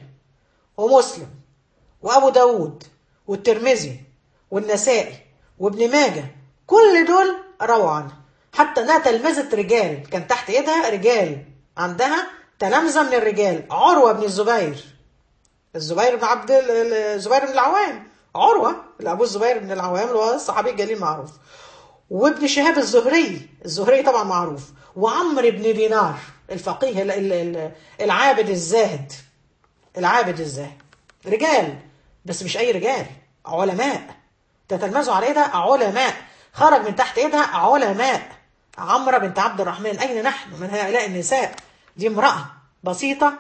ومسلم وأبو داود والترمذي والنسائي وابن ماجه كل دول رووا عنها حتى انها تلمذت رجال كان تحت ايدها رجال عندها تلامذه من الرجال عروه بن الزبير الزبير بن عبد ال- ال- الزبير بن العوام عروه اللي ابو الزبير بن العوام اللي هو الصحابي الجليل معروف وابن شهاب الزهري الزهري طبعا معروف وعمرو بن دينار الفقيه ال- ال- ال- العابد الزاهد العابد الزاهد رجال بس مش اي رجال علماء تتلمذوا على ايدها علماء خرج من تحت ايدها علماء عمرة بنت عبد الرحمن اين نحن من هؤلاء النساء دي امرأة بسيطة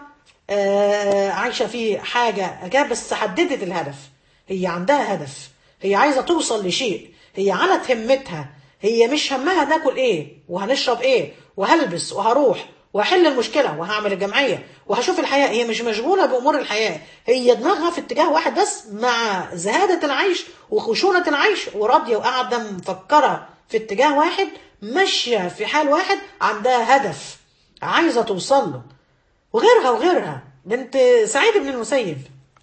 آه، عايشة في حاجة كده بس حددت الهدف هي عندها هدف هي عايزة توصل لشيء هي علت همتها هي مش همها ناكل ايه وهنشرب ايه وهلبس وهروح وهحل المشكله وهعمل الجمعيه وهشوف الحياه هي مش مشغوله بامور الحياه هي دماغها في اتجاه واحد بس مع زهاده العيش وخشونه العيش وراضيه وقاعده مفكره في اتجاه واحد ماشيه في حال واحد عندها هدف عايزه توصل له وغيرها وغيرها بنت سعيد بن المسيب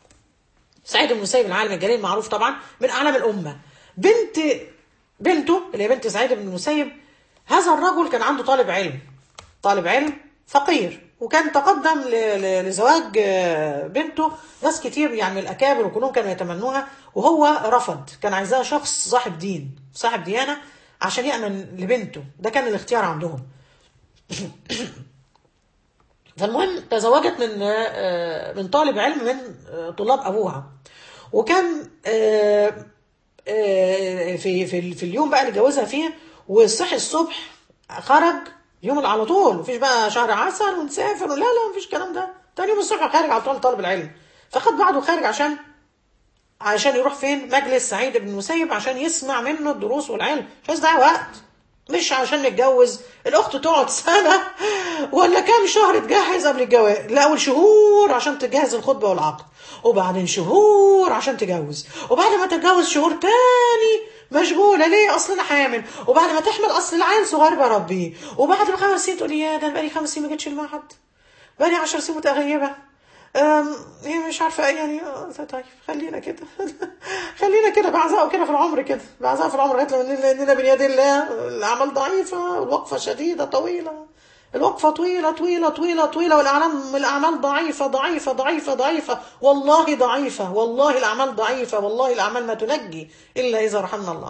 سعيد بن المسيب العالم الجليل معروف طبعا من اعلام الامه بنت بنته اللي هي بنت سعيد بن المسيب هذا الرجل كان عنده طالب علم طالب علم فقير وكان تقدم ل- ل- لزواج آه، بنته ناس كتير يعني من الاكابر وكلهم كانوا يتمنوها وهو رفض كان عايزاها شخص صاحب دين صاحب ديانه عشان يامن لبنته ده كان الاختيار عندهم فالمهم تزوجت من آه، من طالب علم من آه، طلاب ابوها وكان آه، آه، في في في اليوم بقى اللي جوزها فيه وصحي الصبح خرج يوم اللي على طول مفيش بقى شهر عسل ونسافر لا لا مفيش الكلام ده تاني يوم الصبح خارج على طول طالب العلم فخد بعضه خارج عشان عشان يروح فين مجلس سعيد بن المسيب عشان يسمع منه الدروس والعلم مش عايز يضيع وقت مش عشان نتجوز الاخت تقعد سنه ولا كام شهر تجهز قبل الجواز الاول شهور عشان تجهز الخطبه والعقد وبعدين شهور عشان تجوز وبعد ما تتجوز شهور تاني مشغوله ليه اصل انا حامل وبعد ما تحمل اصل العيل صغير بربيه وبعد ما خمس سنين تقولي يا ده أنا بقالي خمس سنين ما جيتش المعهد بقالي 10 سنين متغيبه أم، هي مش عارفه ايه يعني آه، طيب خلينا كده خلينا كده بعزقه كده في العمر كده بعزقه في العمر لغايه لما اننا بيد الله الاعمال ضعيفه الوقفه شديده طويله الوقفه طويله طويله طويله طويله والاعمال الاعمال ضعيفه ضعيفه ضعيفه ضعيفه والله ضعيفه والله الاعمال ضعيفه والله الاعمال ما تنجي الا اذا رحمنا الله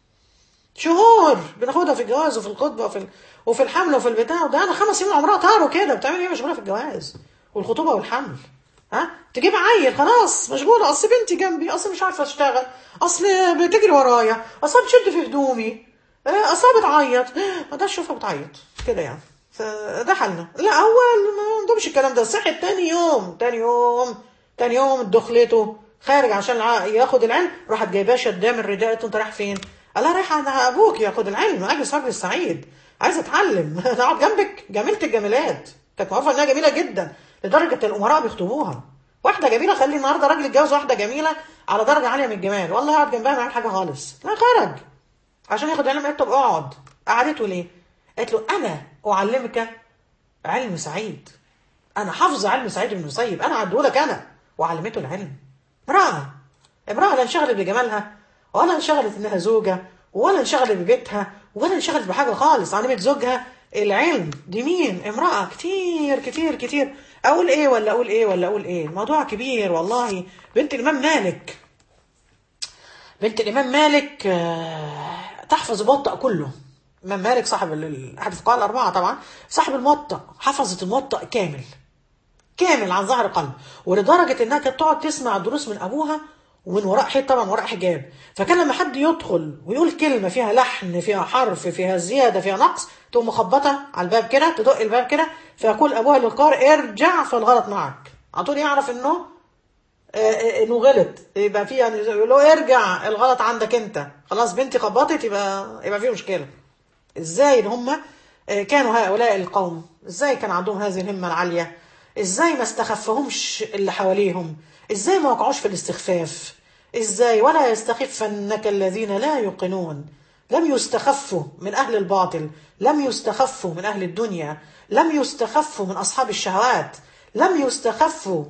شهور بناخدها في الجواز وفي الخطبه وفي ال- وفي الحمل وفي البتاع وده انا خمس سنين عمرها طاروا كده بتعمل ايه مشغوله في الجواز والخطوبه والحمل ها تجيب عيل خلاص مشغوله اصل بنتي جنبي اصل مش عارفه اشتغل اصل بتجري ورايا اصل بتشد في هدومي آه، اصل بتعيط ما ده اشوفها بتعيط كده يعني فده حالنا لا هو ما عندهمش الكلام ده صحت تاني يوم تاني يوم تاني يوم دخلته خارج عشان الع- ياخد العلم راحت جايباه شداه من الرداء قالت له انت رايح فين؟ قال لها رايح عند ابوك ياخد العلم اجلس مجلس سعيد عايزه اتعلم اقعد جنبك جميله الجميلات كانت معروفه انها جميله جدا لدرجه الامراء بيخطبوها واحده جميله خلي النهارده راجل يتجوز واحده جميله على درجه عاليه من الجمال والله يقعد جنبها ما يعمل حاجه خالص لا خرج عشان ياخد علم قالت طب اقعد قعدته ليه؟ قالت له انا اعلمك علم سعيد انا حافظه علم سعيد بن المسيب انا عدهولك انا وعلمته العلم امراه امراه لا انشغلت بجمالها ولا انشغلت انها زوجه ولا انشغلت ببيتها ولا انشغلت بحاجه خالص علمت زوجها العلم دي مين امراه كتير كتير كتير اقول ايه ولا اقول ايه ولا اقول ايه الموضوع كبير والله بنت الامام مالك بنت الامام مالك آه، تحفظ الموطأ كله الامام مالك صاحب ال- ال- احد الفقهاء الاربعه طبعا صاحب الموطأ حفظت الموطأ كامل كامل عن ظهر قلب ولدرجه انها كانت تقعد تسمع الدروس من ابوها ومن وراء حيط طبعا وراء حجاب فكان لما حد يدخل ويقول كلمه فيها لحن فيها حرف فيها زياده فيها نقص تقوم مخبطه على الباب كده تدق الباب كده فيقول ابوها للقارئ ارجع فالغلط معك على طول يعرف انه آه، آه، انه غلط يبقى في يعني يقول له ارجع الغلط عندك انت خلاص بنتي خبطت يبقى يبقى في مشكله ازاي ان هم آه، كانوا هؤلاء القوم ازاي كان عندهم هذه الهمه العاليه ازاي ما استخفهمش اللي حواليهم ازاي ما وقعوش في الاستخفاف ازاي ولا يستخفنك الذين لا يوقنون لم يستخفوا من اهل الباطل لم يستخفوا من اهل الدنيا لم يستخفوا من اصحاب الشهوات لم يستخفوا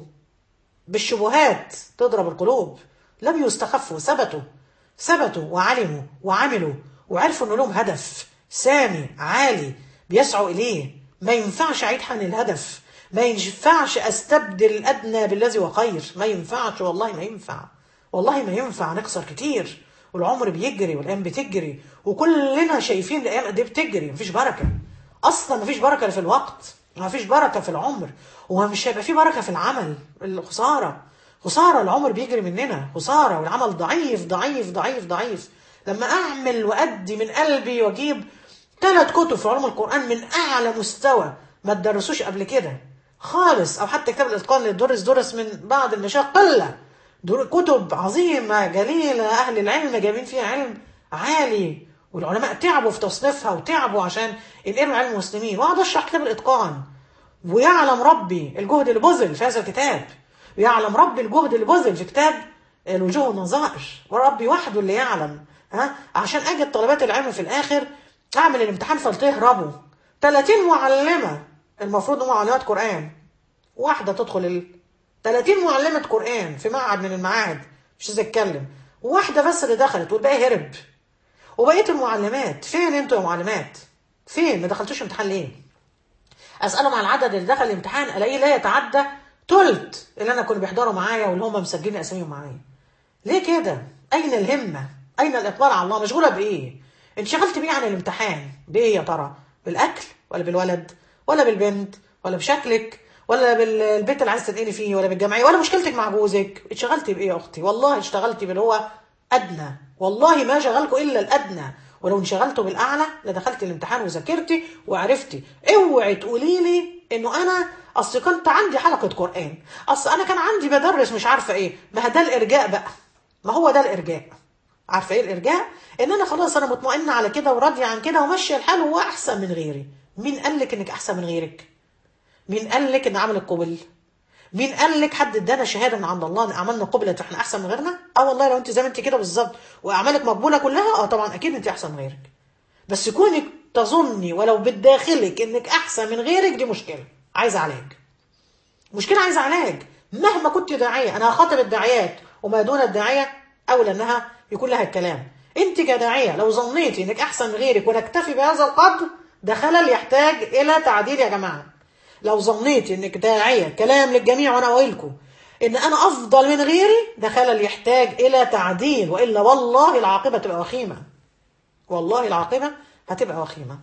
بالشبهات تضرب القلوب لم يستخفوا ثبتوا ثبتوا وعلموا وعملوا وعرفوا ان لهم هدف سامي عالي بيسعوا اليه ما ينفعش اعيد عن الهدف ما ينفعش استبدل الادنى بالذي هو خير ما ينفعش والله ما ينفع والله ما ينفع نخسر كتير والعمر بيجري والايام بتجري وكلنا شايفين الايام دي بتجري مفيش بركه اصلا مفيش بركه في الوقت مفيش بركه في العمر ومش هيبقى في بركه في العمل الخساره خساره العمر بيجري مننا خساره والعمل ضعيف ضعيف ضعيف ضعيف لما اعمل وادي من قلبي واجيب ثلاث كتب في علوم القران من اعلى مستوى ما تدرسوش قبل كده خالص او حتى كتاب الاتقان اللي درس درس من بعض المشايخ قله دور كتب عظيمه جليله اهل العلم جايبين فيها علم عالي والعلماء تعبوا في تصنيفها وتعبوا عشان ينقلوا علم المسلمين واقعد اشرح كتاب الاتقان ويعلم ربي الجهد اللي بذل في هذا الكتاب ويعلم ربي الجهد اللي بذل في كتاب الوجوه والنظائر وربي وحده اللي يعلم ها عشان اجي طلبات العلم في الاخر اعمل الامتحان فلتهربوا 30 معلمه المفروض هم معلمات قران واحده تدخل ال 30 معلمه قران في معهد من المعاهد مش عايز اتكلم واحده بس اللي دخلت والباقي هرب وبقيه المعلمات فين انتوا يا معلمات فين ما دخلتوش امتحان ليه اسالهم عن العدد اللي دخل الامتحان الاقيه لا يتعدى تلت اللي انا كنت بيحضروا معايا واللي هم مسجلين اساميهم معايا ليه كده اين الهمه اين الاقبال على الله مشغوله بايه انشغلت بيه عن الامتحان بايه يا ترى بالاكل ولا بالولد ولا بالبنت ولا بشكلك ولا بالبيت اللي عايز تنقلي فيه ولا بالجمعيه ولا مشكلتك مع جوزك اتشغلتي بايه يا اختي والله اشتغلتي باللي هو ادنى والله ما شغلكم الا الادنى ولو انشغلتوا بالاعلى لدخلت الامتحان وذاكرتي وعرفتي اوعي تقولي لي انه انا اصل كنت عندي حلقه قران اصل انا كان عندي بدرس مش عارفه ايه ما ده الارجاء بقى ما هو ده الارجاء عارفه ايه الارجاء ان انا خلاص انا مطمئنه على كده وراضيه عن كده وماشيه الحال وهو احسن من غيري مين قال لك انك احسن من غيرك مين قال لك ان عملك قبل مين قال لك حد ادانا شهاده من عند الله ان اعمالنا قبلت واحنا احسن من غيرنا اه والله لو انت زي ما انت كده بالظبط واعمالك مقبوله كلها اه طبعا اكيد انت احسن من غيرك بس كونك تظني ولو بداخلك انك احسن من غيرك دي مشكله عايزه علاج مشكله عايزه علاج مهما كنت داعيه انا هخاطب الداعيات وما دون الداعيه اولى انها يكون لها الكلام انت كداعيه لو ظنيتي انك احسن من غيرك ونكتفي بهذا القدر ده خلل يحتاج الى تعديل يا جماعه لو ظنيتي انك داعيه كلام للجميع وانا قايلكم ان انا افضل من غيري ده خلل يحتاج الى تعديل والا والله العاقبه تبقى وخيمه والله العاقبه هتبقى وخيمه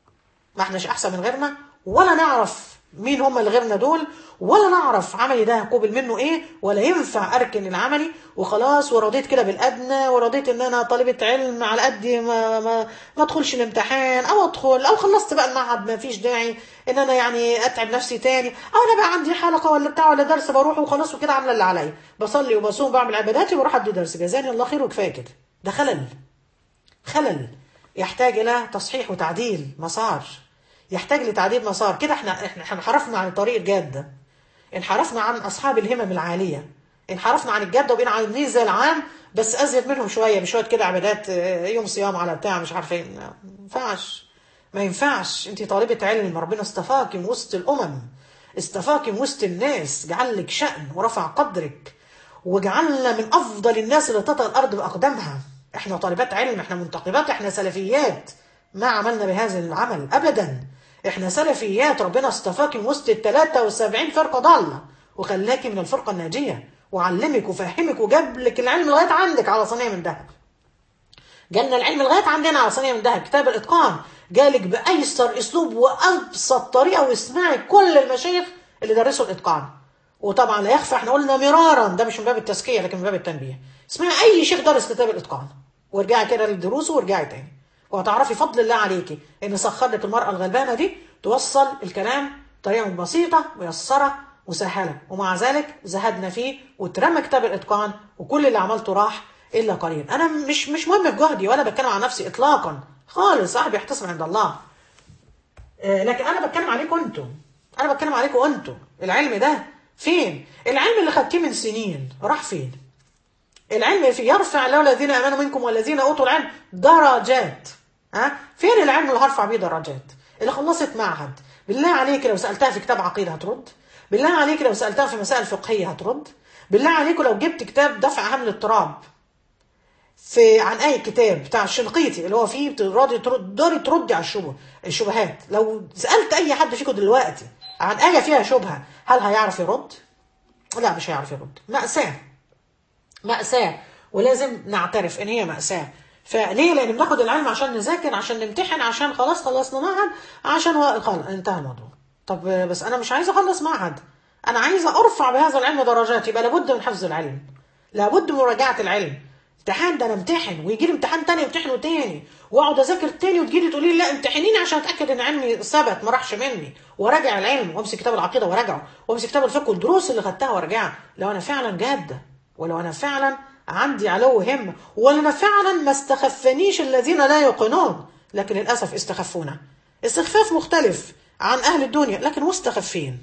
ما احناش احسن من غيرنا ولا نعرف مين هم اللي غيرنا دول ولا نعرف عملي ده قبل منه ايه ولا ينفع اركن العملي وخلاص ورضيت كده بالادنى ورضيت ان انا طالبه علم على قد ما ما ما ادخلش الامتحان او ادخل او خلصت بقى المعهد ما فيش داعي ان انا يعني اتعب نفسي تاني او انا بقى عندي حلقه ولا بتاع ولا درس بروح وخلاص وكده عامله اللي عليا بصلي وبصوم بعمل عباداتي وبروح ادي درس جزاني الله خير وكفايه كده ده خلل خلل يحتاج الى تصحيح وتعديل مسار يحتاج لتعديل مسار كده احنا احنا انحرفنا عن الطريق الجاده انحرفنا عن اصحاب الهمم العاليه انحرفنا عن الجاده وبقينا عاملين زي العام بس ازيد منهم شويه بشويه كده عبادات يوم صيام على بتاع مش عارفه ايه ما ينفعش ما ينفعش انت طالبه علم ربنا اصطفاكي من وسط الامم اصطفاكي من وسط الناس جعل لك شأن ورفع قدرك وجعلنا من افضل الناس اللي تطأ الارض باقدامها احنا طالبات علم احنا منتقبات احنا سلفيات ما عملنا بهذا العمل ابدا احنا سلفيات ربنا اصطفاكي من وسط ال 73 فرقه ضاله وخلاكي من الفرقه الناجيه وعلمك وفهمك وجاب لك العلم لغايه عندك على صينيه من ذهب. جالنا العلم لغايه عندنا على صينيه من ذهب كتاب الاتقان جالك بايسر اسلوب وابسط طريقه واسمعي كل المشايخ اللي درسوا الاتقان. وطبعا لا يخفى احنا قلنا مرارا ده مش من باب التزكيه لكن من باب التنبيه. اسمعي اي شيخ درس كتاب الاتقان وارجعي كده للدروس وارجعي تاني. وهتعرفي فضل الله عليكي ان سخر لك المراه الغلبانه دي توصل الكلام بطريقه بسيطه ميسره مسهله ومع ذلك زهدنا فيه واترمى كتاب الاتقان وكل اللي عملته راح الا قليل انا مش مش مهم بجهدي ولا بتكلم عن نفسي اطلاقا خالص صاحبي يحتسب عند الله آه، لكن انا بتكلم عليكم انتم انا بتكلم عليكم انتم العلم ده فين العلم اللي خدتيه من سنين راح فين العلم في يرفع الله الذين امنوا منكم والذين اوتوا العلم درجات ها فين العلم اللي هرفع بيه درجات اللي خلصت معهد بالله عليك لو سالتها في كتاب عقيده هترد بالله عليك لو سالتها في مسائل فقهيه هترد بالله عليك لو جبت كتاب دفع حمل الاضطراب في عن اي كتاب بتاع الشنقيطي اللي هو فيه بتقدري تقدري تردي على الشبه الشبهات لو سالت اي حد فيكم دلوقتي عن ايه فيها شبهه هل هيعرف يرد؟ لا مش هيعرف يرد مأساة مأساة ولازم نعترف ان هي مأساة فليه لان بناخد العلم عشان نذاكر عشان نمتحن عشان خلاص خلصنا معهد عشان و... خلاص انتهى الموضوع طب بس انا مش عايزه اخلص معهد انا عايزه ارفع بهذا العلم درجات يبقى لابد من حفظ العلم لابد من مراجعه العلم امتحان ده انا امتحن ويجي لي امتحان تاني امتحنه تاني واقعد اذاكر تاني وتجي لي تقولي لي لا امتحنيني عشان اتاكد ان علمي ثبت ما راحش مني وراجع العلم وامسك كتاب العقيده وراجعه وامسك كتاب الفقه والدروس اللي خدتها وارجعها لو انا فعلا جاده ولو انا فعلا عندي علو همه ولا انا فعلا ما استخفنيش الذين لا يوقنون لكن للاسف استخفونا استخفاف مختلف عن اهل الدنيا لكن مستخفين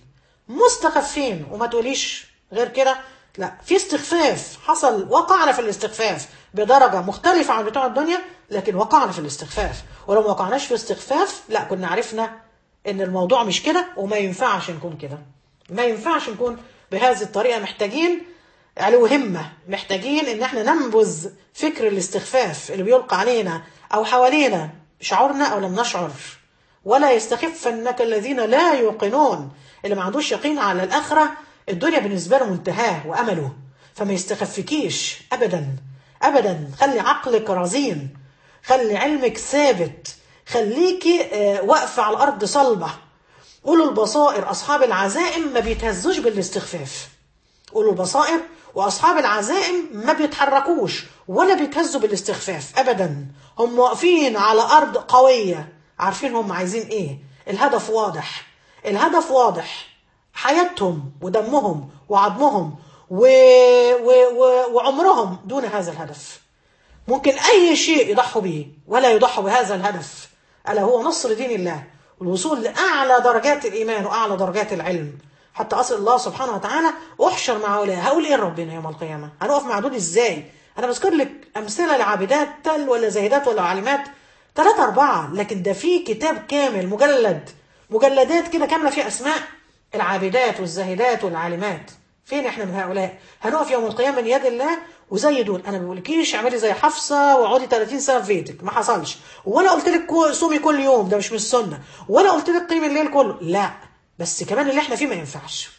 مستخفين وما تقوليش غير كده لا في استخفاف حصل وقعنا في الاستخفاف بدرجة مختلفة عن بتوع الدنيا لكن وقعنا في الاستخفاف ولو ما وقعناش في استخفاف لا كنا عرفنا ان الموضوع مش كده وما ينفعش نكون كده ما ينفعش نكون بهذه الطريقة محتاجين علو همة محتاجين ان احنا ننبذ فكر الاستخفاف اللي بيلقى علينا او حوالينا شعورنا او لم نشعر ولا يستخفنك الذين لا يوقنون اللي ما عندوش يقين على الآخرة الدنيا بالنسبة له منتهاه وأمله فما يستخفكيش أبدا أبدا خلي عقلك رزين خلي علمك ثابت خليكي آه، واقفة على الأرض صلبة قولوا البصائر أصحاب العزائم ما بيتهزوش بالاستخفاف قولوا البصائر واصحاب العزائم ما بيتحركوش ولا بيتهزوا بالاستخفاف ابدا هم واقفين على ارض قويه عارفين هم عايزين ايه الهدف واضح الهدف واضح حياتهم ودمهم وعظمهم و... و... و... وعمرهم دون هذا الهدف ممكن اي شيء يضحوا به ولا يضحوا بهذا الهدف الا هو نصر دين الله والوصول لاعلى درجات الايمان واعلى درجات العلم حتى أصل الله سبحانه وتعالى أحشر مع هؤلاء هقول إيه ربنا يوم القيامة هنقف مع دول إزاي أنا بذكر لك أمثلة لعابدات تل ولا زاهدات ولا عالمات ثلاثة أربعة لكن ده في كتاب كامل مجلد مجلدات كده كاملة فيه أسماء العابدات والزاهدات والعالمات فين احنا من هؤلاء هنقف يوم القيامة من يد الله وزي دول انا ما بقولكيش اعملي زي حفصه واقعدي 30 سنه في بيتك ما حصلش ولا قلت لك كو- صومي كل يوم ده مش من السنه ولا قلت لك قيمي الليل كله لا بس كمان اللي احنا فيه ما ينفعش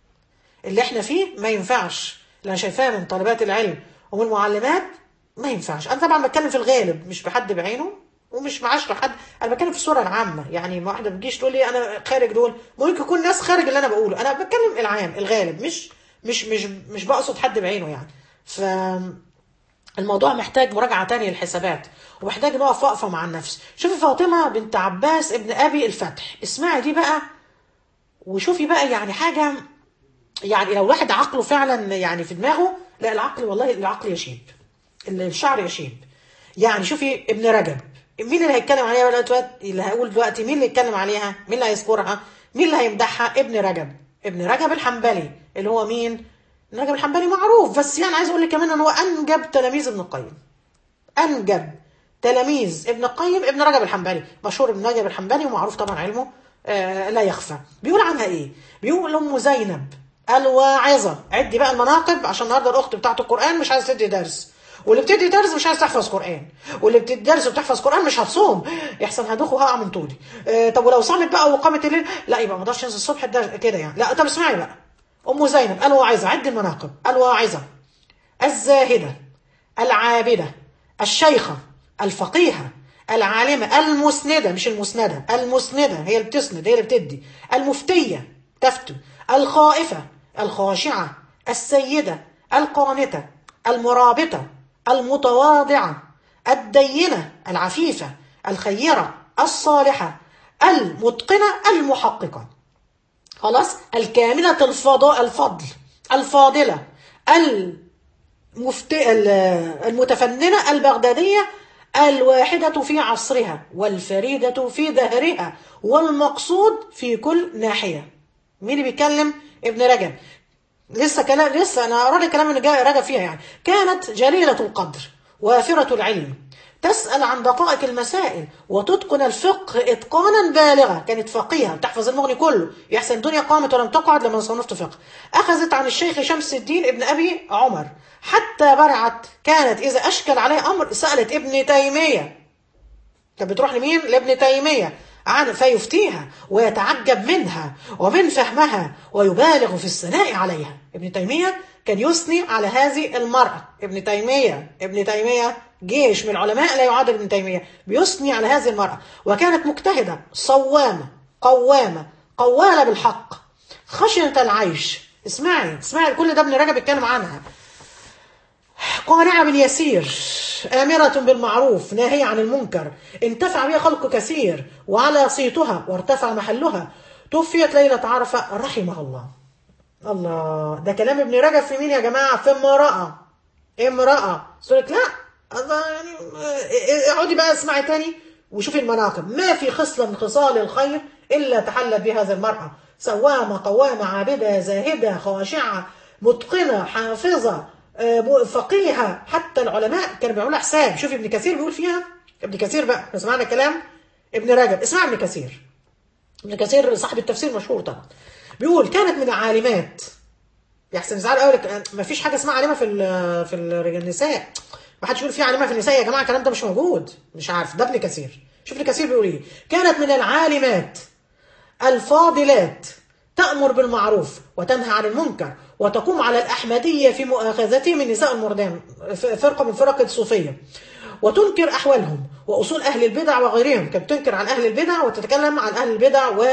اللي احنا فيه ما ينفعش اللي انا شايفاه من طالبات العلم ومن المعلمات ما ينفعش انا طبعا بتكلم في الغالب مش بحد بعينه ومش بعشر حد انا بتكلم في الصوره العامه يعني ما واحده بتجيش تقول لي انا خارج دول ممكن يكون ناس خارج اللي انا بقوله انا بتكلم العام الغالب مش مش مش مش بقصد حد بعينه يعني ف الموضوع محتاج مراجعة تانية للحسابات ومحتاج نقف وقفة مع النفس شوفي فاطمة بنت عباس ابن أبي الفتح اسمعي دي بقى وشوفي بقى يعني حاجة يعني لو واحد عقله فعلا يعني في دماغه لا العقل والله العقل يشيب الشعر يشيب يعني شوفي ابن رجب مين اللي هيتكلم عليها بقى دلوقتي اللي هقول دلوقتي مين اللي يتكلم عليها مين اللي هيذكرها مين اللي هيمدحها ابن رجب ابن رجب الحنبلي اللي هو مين ابن رجب الحنبلي معروف بس يعني عايز اقول لك كمان ان هو انجب تلاميذ ابن القيم انجب تلاميذ ابن القيم ابن رجب الحنبلي مشهور ابن رجب الحنبلي ومعروف طبعا علمه آه لا يخفى بيقول عنها ايه بيقول ام زينب الواعظه عدي بقى المناقب عشان النهارده الاخت بتاعت القران مش عايزه تدي درس واللي بتدي درس مش عايز تحفظ قران واللي بتدي درس وبتحفظ قران مش هتصوم يحسن هدوخ وهقع من طولي آه طب ولو صامت بقى وقامت الليل لا يبقى ما اقدرش انزل الصبح الدرس كده يعني لا طب اسمعي بقى ام زينب الواعظه عد المناقب الواعظه الزاهده العابده الشيخه الفقيهه العالمه المسنده مش المسنده المسنده هي اللي بتسند هي اللي بتدي المفتيه تفتو الخائفه الخاشعه السيده القانته المرابطه المتواضعه الدينه العفيفه الخيره الصالحه المتقنه المحققه خلاص الكاملة الفضاء الفضل الفاضلة المفت... المتفننة البغدادية الواحدة في عصرها والفريدة في دهرها والمقصود في كل ناحية مين اللي بيتكلم ابن رجب لسه كلام لسه انا اقرا لك كلام اللي جاي رجب فيها يعني كانت جليلة القدر وافرة العلم تسأل عن دقائق المسائل وتتقن الفقه إتقانا بالغا كانت فقيهة تحفظ المغني كله يحسن الدنيا قامت ولم تقعد لما صنفت فقه أخذت عن الشيخ شمس الدين ابن أبي عمر حتى برعت كانت إذا أشكل عليه أمر سألت ابن تيمية كانت بتروح لمين؟ لابن تيمية عن فيفتيها ويتعجب منها ومن فهمها ويبالغ في الثناء عليها ابن تيمية كان يثني على هذه المرأة ابن تيمية ابن تيمية جيش من العلماء لا يعادل ابن تيمية بيثني على هذه المرأة وكانت مجتهدة صوامة قوامة قوالة بالحق خشنة العيش اسمعي اسمعي كل ده ابن رجب بيتكلم عنها قانعة باليسير آمرة بالمعروف ناهية عن المنكر انتفع بها خلق كثير وعلى صيتها وارتفع محلها توفيت ليلة عرفة رحمها الله الله ده كلام ابن رجب في مين يا جماعة في امرأة امرأة سورة لا يعني اقعدي بقى اسمعي تاني وشوفي المناقب ما في خصلة من خصال الخير إلا تحلت بها هذه المرأة سوامة قوامة عابدة زاهدة خاشعة متقنة حافظة فقيهة حتى العلماء كانوا بيعملوا حساب شوفي ابن كثير بيقول فيها ابن كثير بقى احنا سمعنا كلام ابن رجب اسمع ابن كثير ابن كثير صاحب التفسير مشهور طبعا بيقول كانت من العالمات يحسن زعل قوي ما فيش حاجه اسمها عالمه في في النساء ما حدش يقول في عالمه في النساء يا جماعه الكلام ده مش موجود مش عارف ده ابن كثير شوف ابن كثير بيقول ايه كانت من العالمات الفاضلات تأمر بالمعروف وتنهى عن المنكر وتقوم على الأحمدية في مؤاخذته من نساء المردان فرقة من فرق الصوفية وتنكر أحوالهم وأصول أهل البدع وغيرهم كانت تنكر عن أهل البدع وتتكلم عن أهل البدع و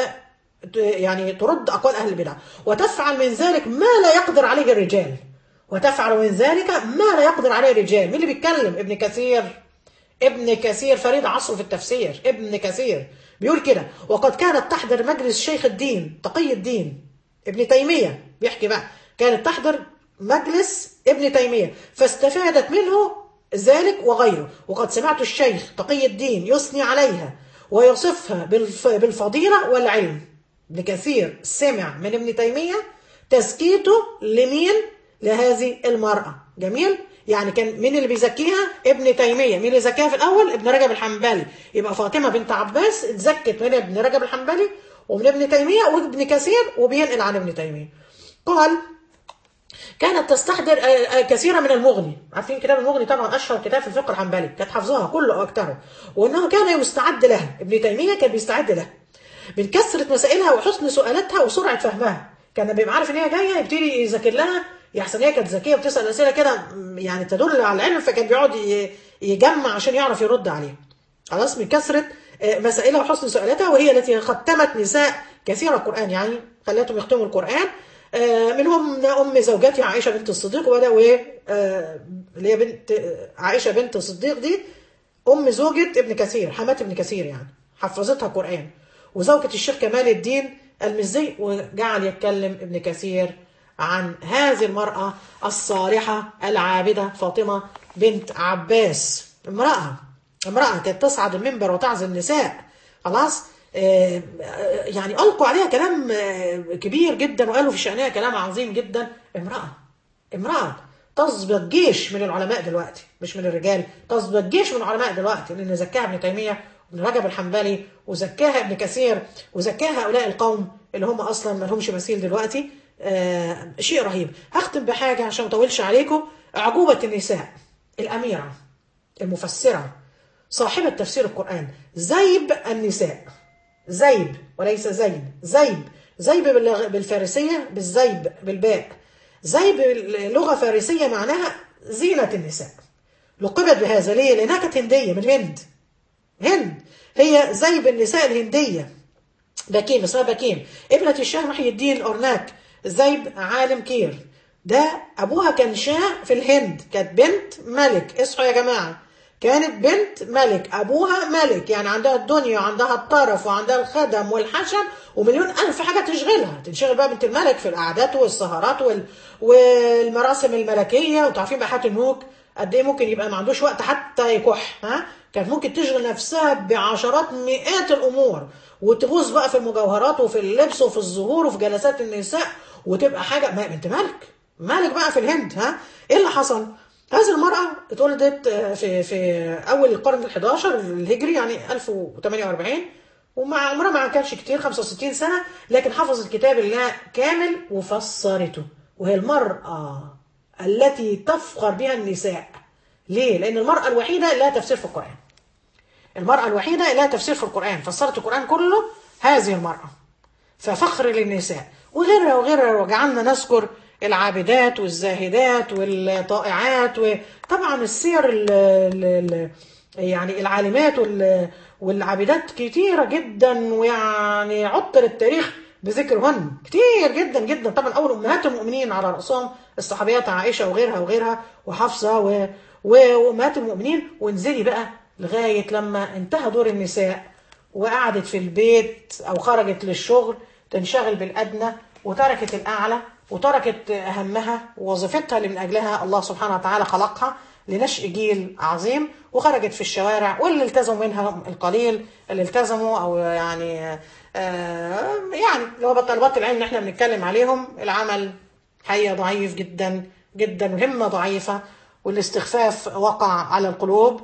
يعني ترد أقوال أهل البدع وتفعل من ذلك ما لا يقدر عليه الرجال وتفعل من ذلك ما لا يقدر عليه الرجال مين اللي بيتكلم ابن كثير ابن كثير فريد عصره في التفسير ابن كثير بيقول كده وقد كانت تحضر مجلس شيخ الدين تقي الدين ابن تيمية بيحكي بقى كانت تحضر مجلس ابن تيمية فاستفادت منه ذلك وغيره وقد سمعت الشيخ تقي الدين يثني عليها ويصفها بالفضيلة والعلم ابن كثير سمع من ابن تيمية تزكيته لمين لهذه المرأة جميل يعني كان مين اللي بيزكيها ابن تيمية مين اللي زكاها في الأول ابن رجب الحنبلي يبقى فاطمة بنت عباس اتزكت من ابن رجب الحنبلي ومن ابن تيمية وابن كثير وبينقل عن ابن تيمية قال كانت تستحضر كثيرا من المغني عارفين كتاب المغني طبعا اشهر كتاب في الفقه الحنبلي كانت حافظاها كله او اكثره وانه كان مستعد لها ابن تيميه كان بيستعد لها من كثره مسائلها وحسن سؤالاتها وسرعه فهمها كان بيبقى عارف ان هي جايه يبتدي يذاكر لها يحسن هي كانت ذكيه وبتسال اسئله كده يعني تدل على العلم فكان بيقعد يجمع عشان يعرف يرد عليها خلاص من كثره مسائلها وحسن سؤالاتها وهي التي ختمت نساء كثير القران يعني خلتهم يختموا القران منهم ام زوجتي عائشه بنت الصديق وبداوا ايه اللي هي بنت عائشه بنت الصديق دي ام زوجة ابن كثير حمات ابن كثير يعني حفظتها قران وزوجة الشيخ كمال الدين المزي وجعل يتكلم ابن كثير عن هذه المرأة الصالحة العابدة فاطمة بنت عباس امرأة امرأة كانت تصعد المنبر وتعزي النساء خلاص آه يعني ألقوا عليها كلام آه كبير جدا وقالوا في شأنها كلام عظيم جدا امرأة امرأة تظبط جيش من العلماء دلوقتي مش من الرجال تظبط جيش من العلماء دلوقتي لأن زكاها ابن تيمية وابن رجب الحنبلي وزكاها ابن كثير وزكاها هؤلاء القوم اللي هم أصلا ما لهمش مثيل دلوقتي آه شيء رهيب هختم بحاجة عشان ما اطولش عليكم عجوبة النساء الأميرة المفسرة صاحبة تفسير القرآن زيب النساء زيب وليس زيب زيب زيب بالفارسية بالزيب بالباء زيب لغة فارسية معناها زينة النساء لقبت بهذا ليه؟ لأنها كانت هندية من الهند هند هي زيب النساء الهندية بكيم اسمها بكيم ابنة الشاه محي الدين أرناك زيب عالم كير ده أبوها كان شاه في الهند كانت بنت ملك اصحوا يا جماعة كانت بنت ملك ابوها ملك يعني عندها الدنيا وعندها الطرف وعندها الخدم والحشم ومليون الف حاجه تشغلها تنشغل بقى بنت الملك في القعدات والسهرات وال... والمراسم الملكيه وتعرفين بقى حياه الملوك قد ايه ممكن يبقى ما عندوش وقت حتى يكح ها كانت ممكن تشغل نفسها بعشرات مئات الامور وتغوص بقى في المجوهرات وفي اللبس وفي الزهور وفي جلسات النساء وتبقى حاجه ما بنت ملك ملك بقى في الهند ها ايه اللي حصل هذه المرأة اتولدت في في أول القرن ال 11 الهجري يعني 1048 ومع عمرها ما كانش كتير 65 سنة لكن حفظت كتاب الله كامل وفسرته وهي المرأة التي تفخر بها النساء ليه؟ لأن المرأة الوحيدة لها تفسير في القرآن المرأة الوحيدة لها تفسير في القرآن فسرت القرآن كله هذه المرأة ففخر للنساء وغيرها وغيرها وجعلنا نذكر العابدات والزاهدات والطائعات وطبعا السير ال ال يعني العالمات والعابدات كتيرة جدا ويعني عطر التاريخ بذكرهن كتير جدا جدا طبعا اول امهات المؤمنين على راسهم الصحابيات عائشه وغيرها وغيرها وحفصه و... وامهات المؤمنين وانزلي بقى لغايه لما انتهى دور النساء وقعدت في البيت او خرجت للشغل تنشغل بالادنى وتركت الاعلى وتركت اهمها ووظيفتها اللي من اجلها الله سبحانه وتعالى خلقها لنشء جيل عظيم وخرجت في الشوارع واللي التزموا منها القليل اللي التزموا او يعني آه يعني لو طلبات العلم اللي احنا بنتكلم عليهم العمل حقيقه ضعيف جدا جدا وهمه ضعيفه والاستخفاف وقع على القلوب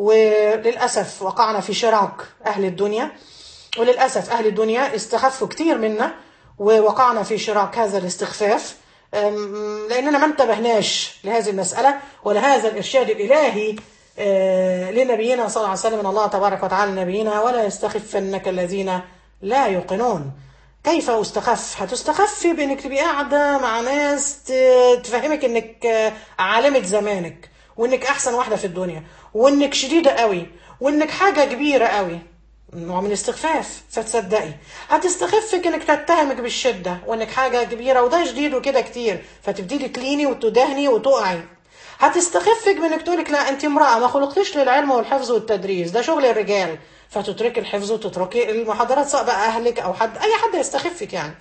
وللاسف وقعنا في شراك اهل الدنيا وللاسف اهل الدنيا استخفوا كتير منا ووقعنا في شراك هذا الاستخفاف لاننا ما انتبهناش لهذه المساله ولهذا الارشاد الالهي لنبينا صلى الله عليه وسلم من الله تبارك وتعالى نبينا ولا يستخفنك الذين لا يوقنون كيف استخف هتستخفي بانك تبقي قاعده مع ناس تفهمك انك عالمه زمانك وانك احسن واحده في الدنيا وانك شديده قوي وانك حاجه كبيره قوي نوع من الاستخفاف فتصدقي هتستخفك انك تتهمك بالشده وانك حاجه كبيره وده شديد وكده كتير فتبتدي تليني وتدهني وتقعي هتستخفك بانك تقولك لا انت امراه ما خلقتيش للعلم والحفظ والتدريس ده شغل الرجال فتتركي الحفظ وتتركي المحاضرات سواء بقى اهلك او حد اي حد يستخفك يعني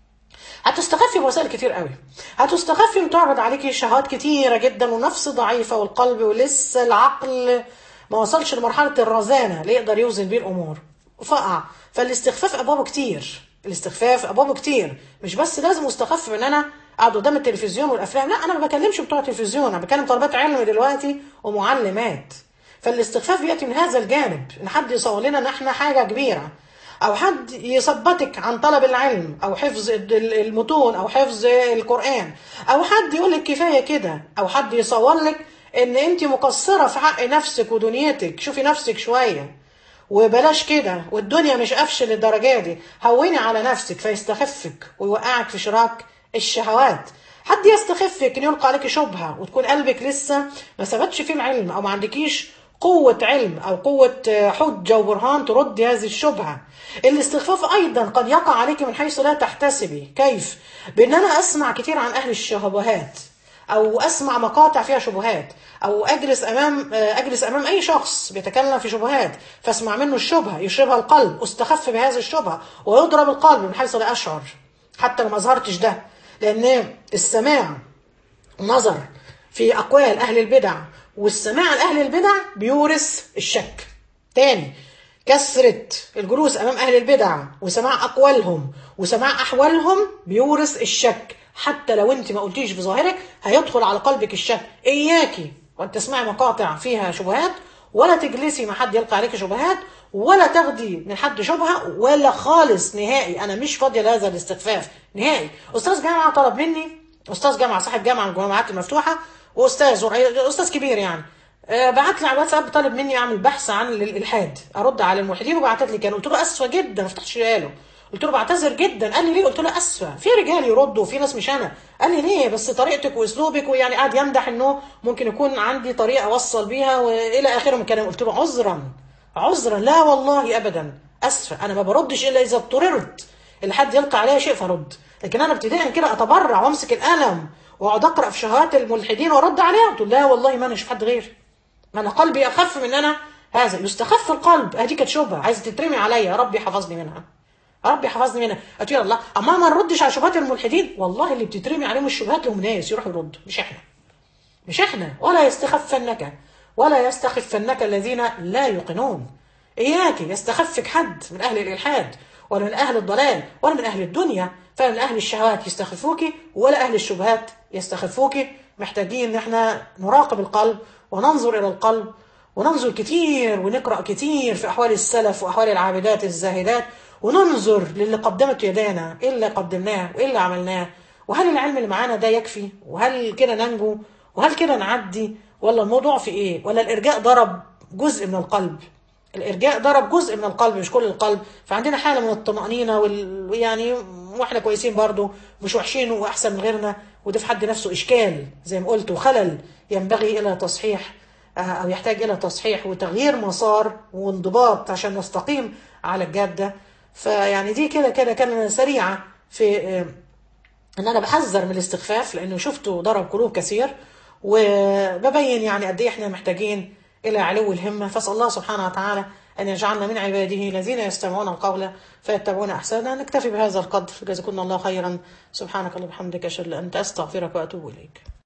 هتستخفي بوسائل كتير قوي هتستخفي وتعرض عليكي شهوات كتيره جدا ونفس ضعيفه والقلب ولسه العقل ما وصلش لمرحله الرزانه اللي يقدر يوزن بيه الامور فقع فالاستخفاف ابوابه كتير الاستخفاف ابوابه كتير مش بس لازم استخف ان انا اقعد قدام التلفزيون والافلام لا انا ما بكلمش بتوع التلفزيون انا بكلم طلبات علم دلوقتي ومعلمات فالاستخفاف بياتي من هذا الجانب ان حد يصور لنا ان احنا حاجه كبيره او حد يثبتك عن طلب العلم او حفظ المتون او حفظ القران او حد يقول لك كفايه كده او حد يصور لك ان انت مقصره في حق نفسك ودنيتك شوفي نفسك شويه وبلاش كده والدنيا مش قفش للدرجه دي هوني على نفسك فيستخفك ويوقعك في شراك الشهوات حد يستخفك ان يلقى عليك شبهه وتكون قلبك لسه ما ثبتش فيه العلم او ما عندكيش قوة علم أو قوة حجة وبرهان ترد هذه الشبهة الاستخفاف أيضا قد يقع عليك من حيث لا تحتسبي كيف؟ بأن أنا أسمع كتير عن أهل الشبهات أو أسمع مقاطع فيها شبهات أو أجلس أمام أجلس أمام أي شخص بيتكلم في شبهات فأسمع منه الشبهة يشربها القلب أستخف بهذه الشبهة ويضرب القلب من حيث لا أشعر حتى لو ما أظهرتش ده لأن السماع نظر في أقوال أهل البدع والسماع لأهل البدع بيورث الشك تاني كثرة الجلوس أمام أهل البدع وسماع أقوالهم وسماع أحوالهم بيورث الشك حتى لو أنت ما قلتيش بظاهرك هيدخل على قلبك الشك إياكي وأنت تسمعي مقاطع فيها شبهات ولا تجلسي مع حد يلقى عليك شبهات ولا تاخدي من حد شبهة ولا خالص نهائي أنا مش فاضية لهذا الاستخفاف نهائي أستاذ جامعة طلب مني أستاذ جامعة صاحب جامعة من الجامعات المفتوحة واستاذ استاذ كبير يعني أه بعت لي على الواتساب طالب مني اعمل بحث عن الالحاد ارد على الملحدين وبعتت لي كان قلت له اسفه جدا ما فتحتش له قلت له بعتذر جدا قال لي ليه قلت له اسفه في رجال يردوا وفي ناس مش انا قال لي ليه بس طريقتك واسلوبك ويعني قعد يمدح انه ممكن يكون عندي طريقه اوصل بيها والى اخره من الكلام قلت له عذرا عذرا لا والله ابدا اسفه انا ما بردش الا اذا اضطررت اللي حد يلقى عليا شيء فرد لكن انا ابتداء كده اتبرع وامسك القلم واقعد اقرا في شهادات الملحدين وارد عليها قلت لا والله ما انا اشوف حد غير ما انا قلبي اخف من انا هذا يستخف القلب ادي كانت شبهه عايزه تترمي عليا يا ربي حفظني منها يا ربي حفظني منها قلت يا الله اما ما نردش على شبهات الملحدين والله اللي بتترمي عليهم الشبهات لهم ناس يروحوا يردوا مش احنا مش احنا ولا يستخفنك ولا يستخفنك الذين لا يوقنون اياك يستخفك حد من اهل الالحاد ولا من اهل الضلال ولا من اهل الدنيا فلا من اهل الشهوات يستخفوك ولا اهل الشبهات يستخفوك محتاجين ان احنا نراقب القلب وننظر الى القلب وننظر كتير ونقرا كتير في احوال السلف واحوال العابدات الزاهدات وننظر للي قدمت يدانا ايه اللي قدمناه وايه اللي عملناه وهل العلم اللي معانا ده يكفي وهل كده ننجو وهل كده نعدي ولا الموضوع في ايه ولا الارجاء ضرب جزء من القلب الارجاء ضرب جزء من القلب مش كل القلب فعندنا حاله من الطمانينه وال... يعني واحنا كويسين برضو مش وحشين واحسن من غيرنا وده في حد نفسه اشكال زي ما قلت وخلل ينبغي الى تصحيح او يحتاج الى تصحيح وتغيير مسار وانضباط عشان نستقيم على الجاده فيعني دي كده كده كلمه سريعه في ان انا بحذر من الاستخفاف لانه شفته ضرب قلوب كثير وببين يعني قد ايه احنا محتاجين الى علو الهمه فاسال الله سبحانه وتعالى ان يجعلنا من عباده الذين يستمعون القول فيتبعون احسنه نكتفي بهذا القدر جزاكم الله خيرا سبحانك اللهم وبحمدك اشهد ان لا اله الا انت استغفرك واتوب اليك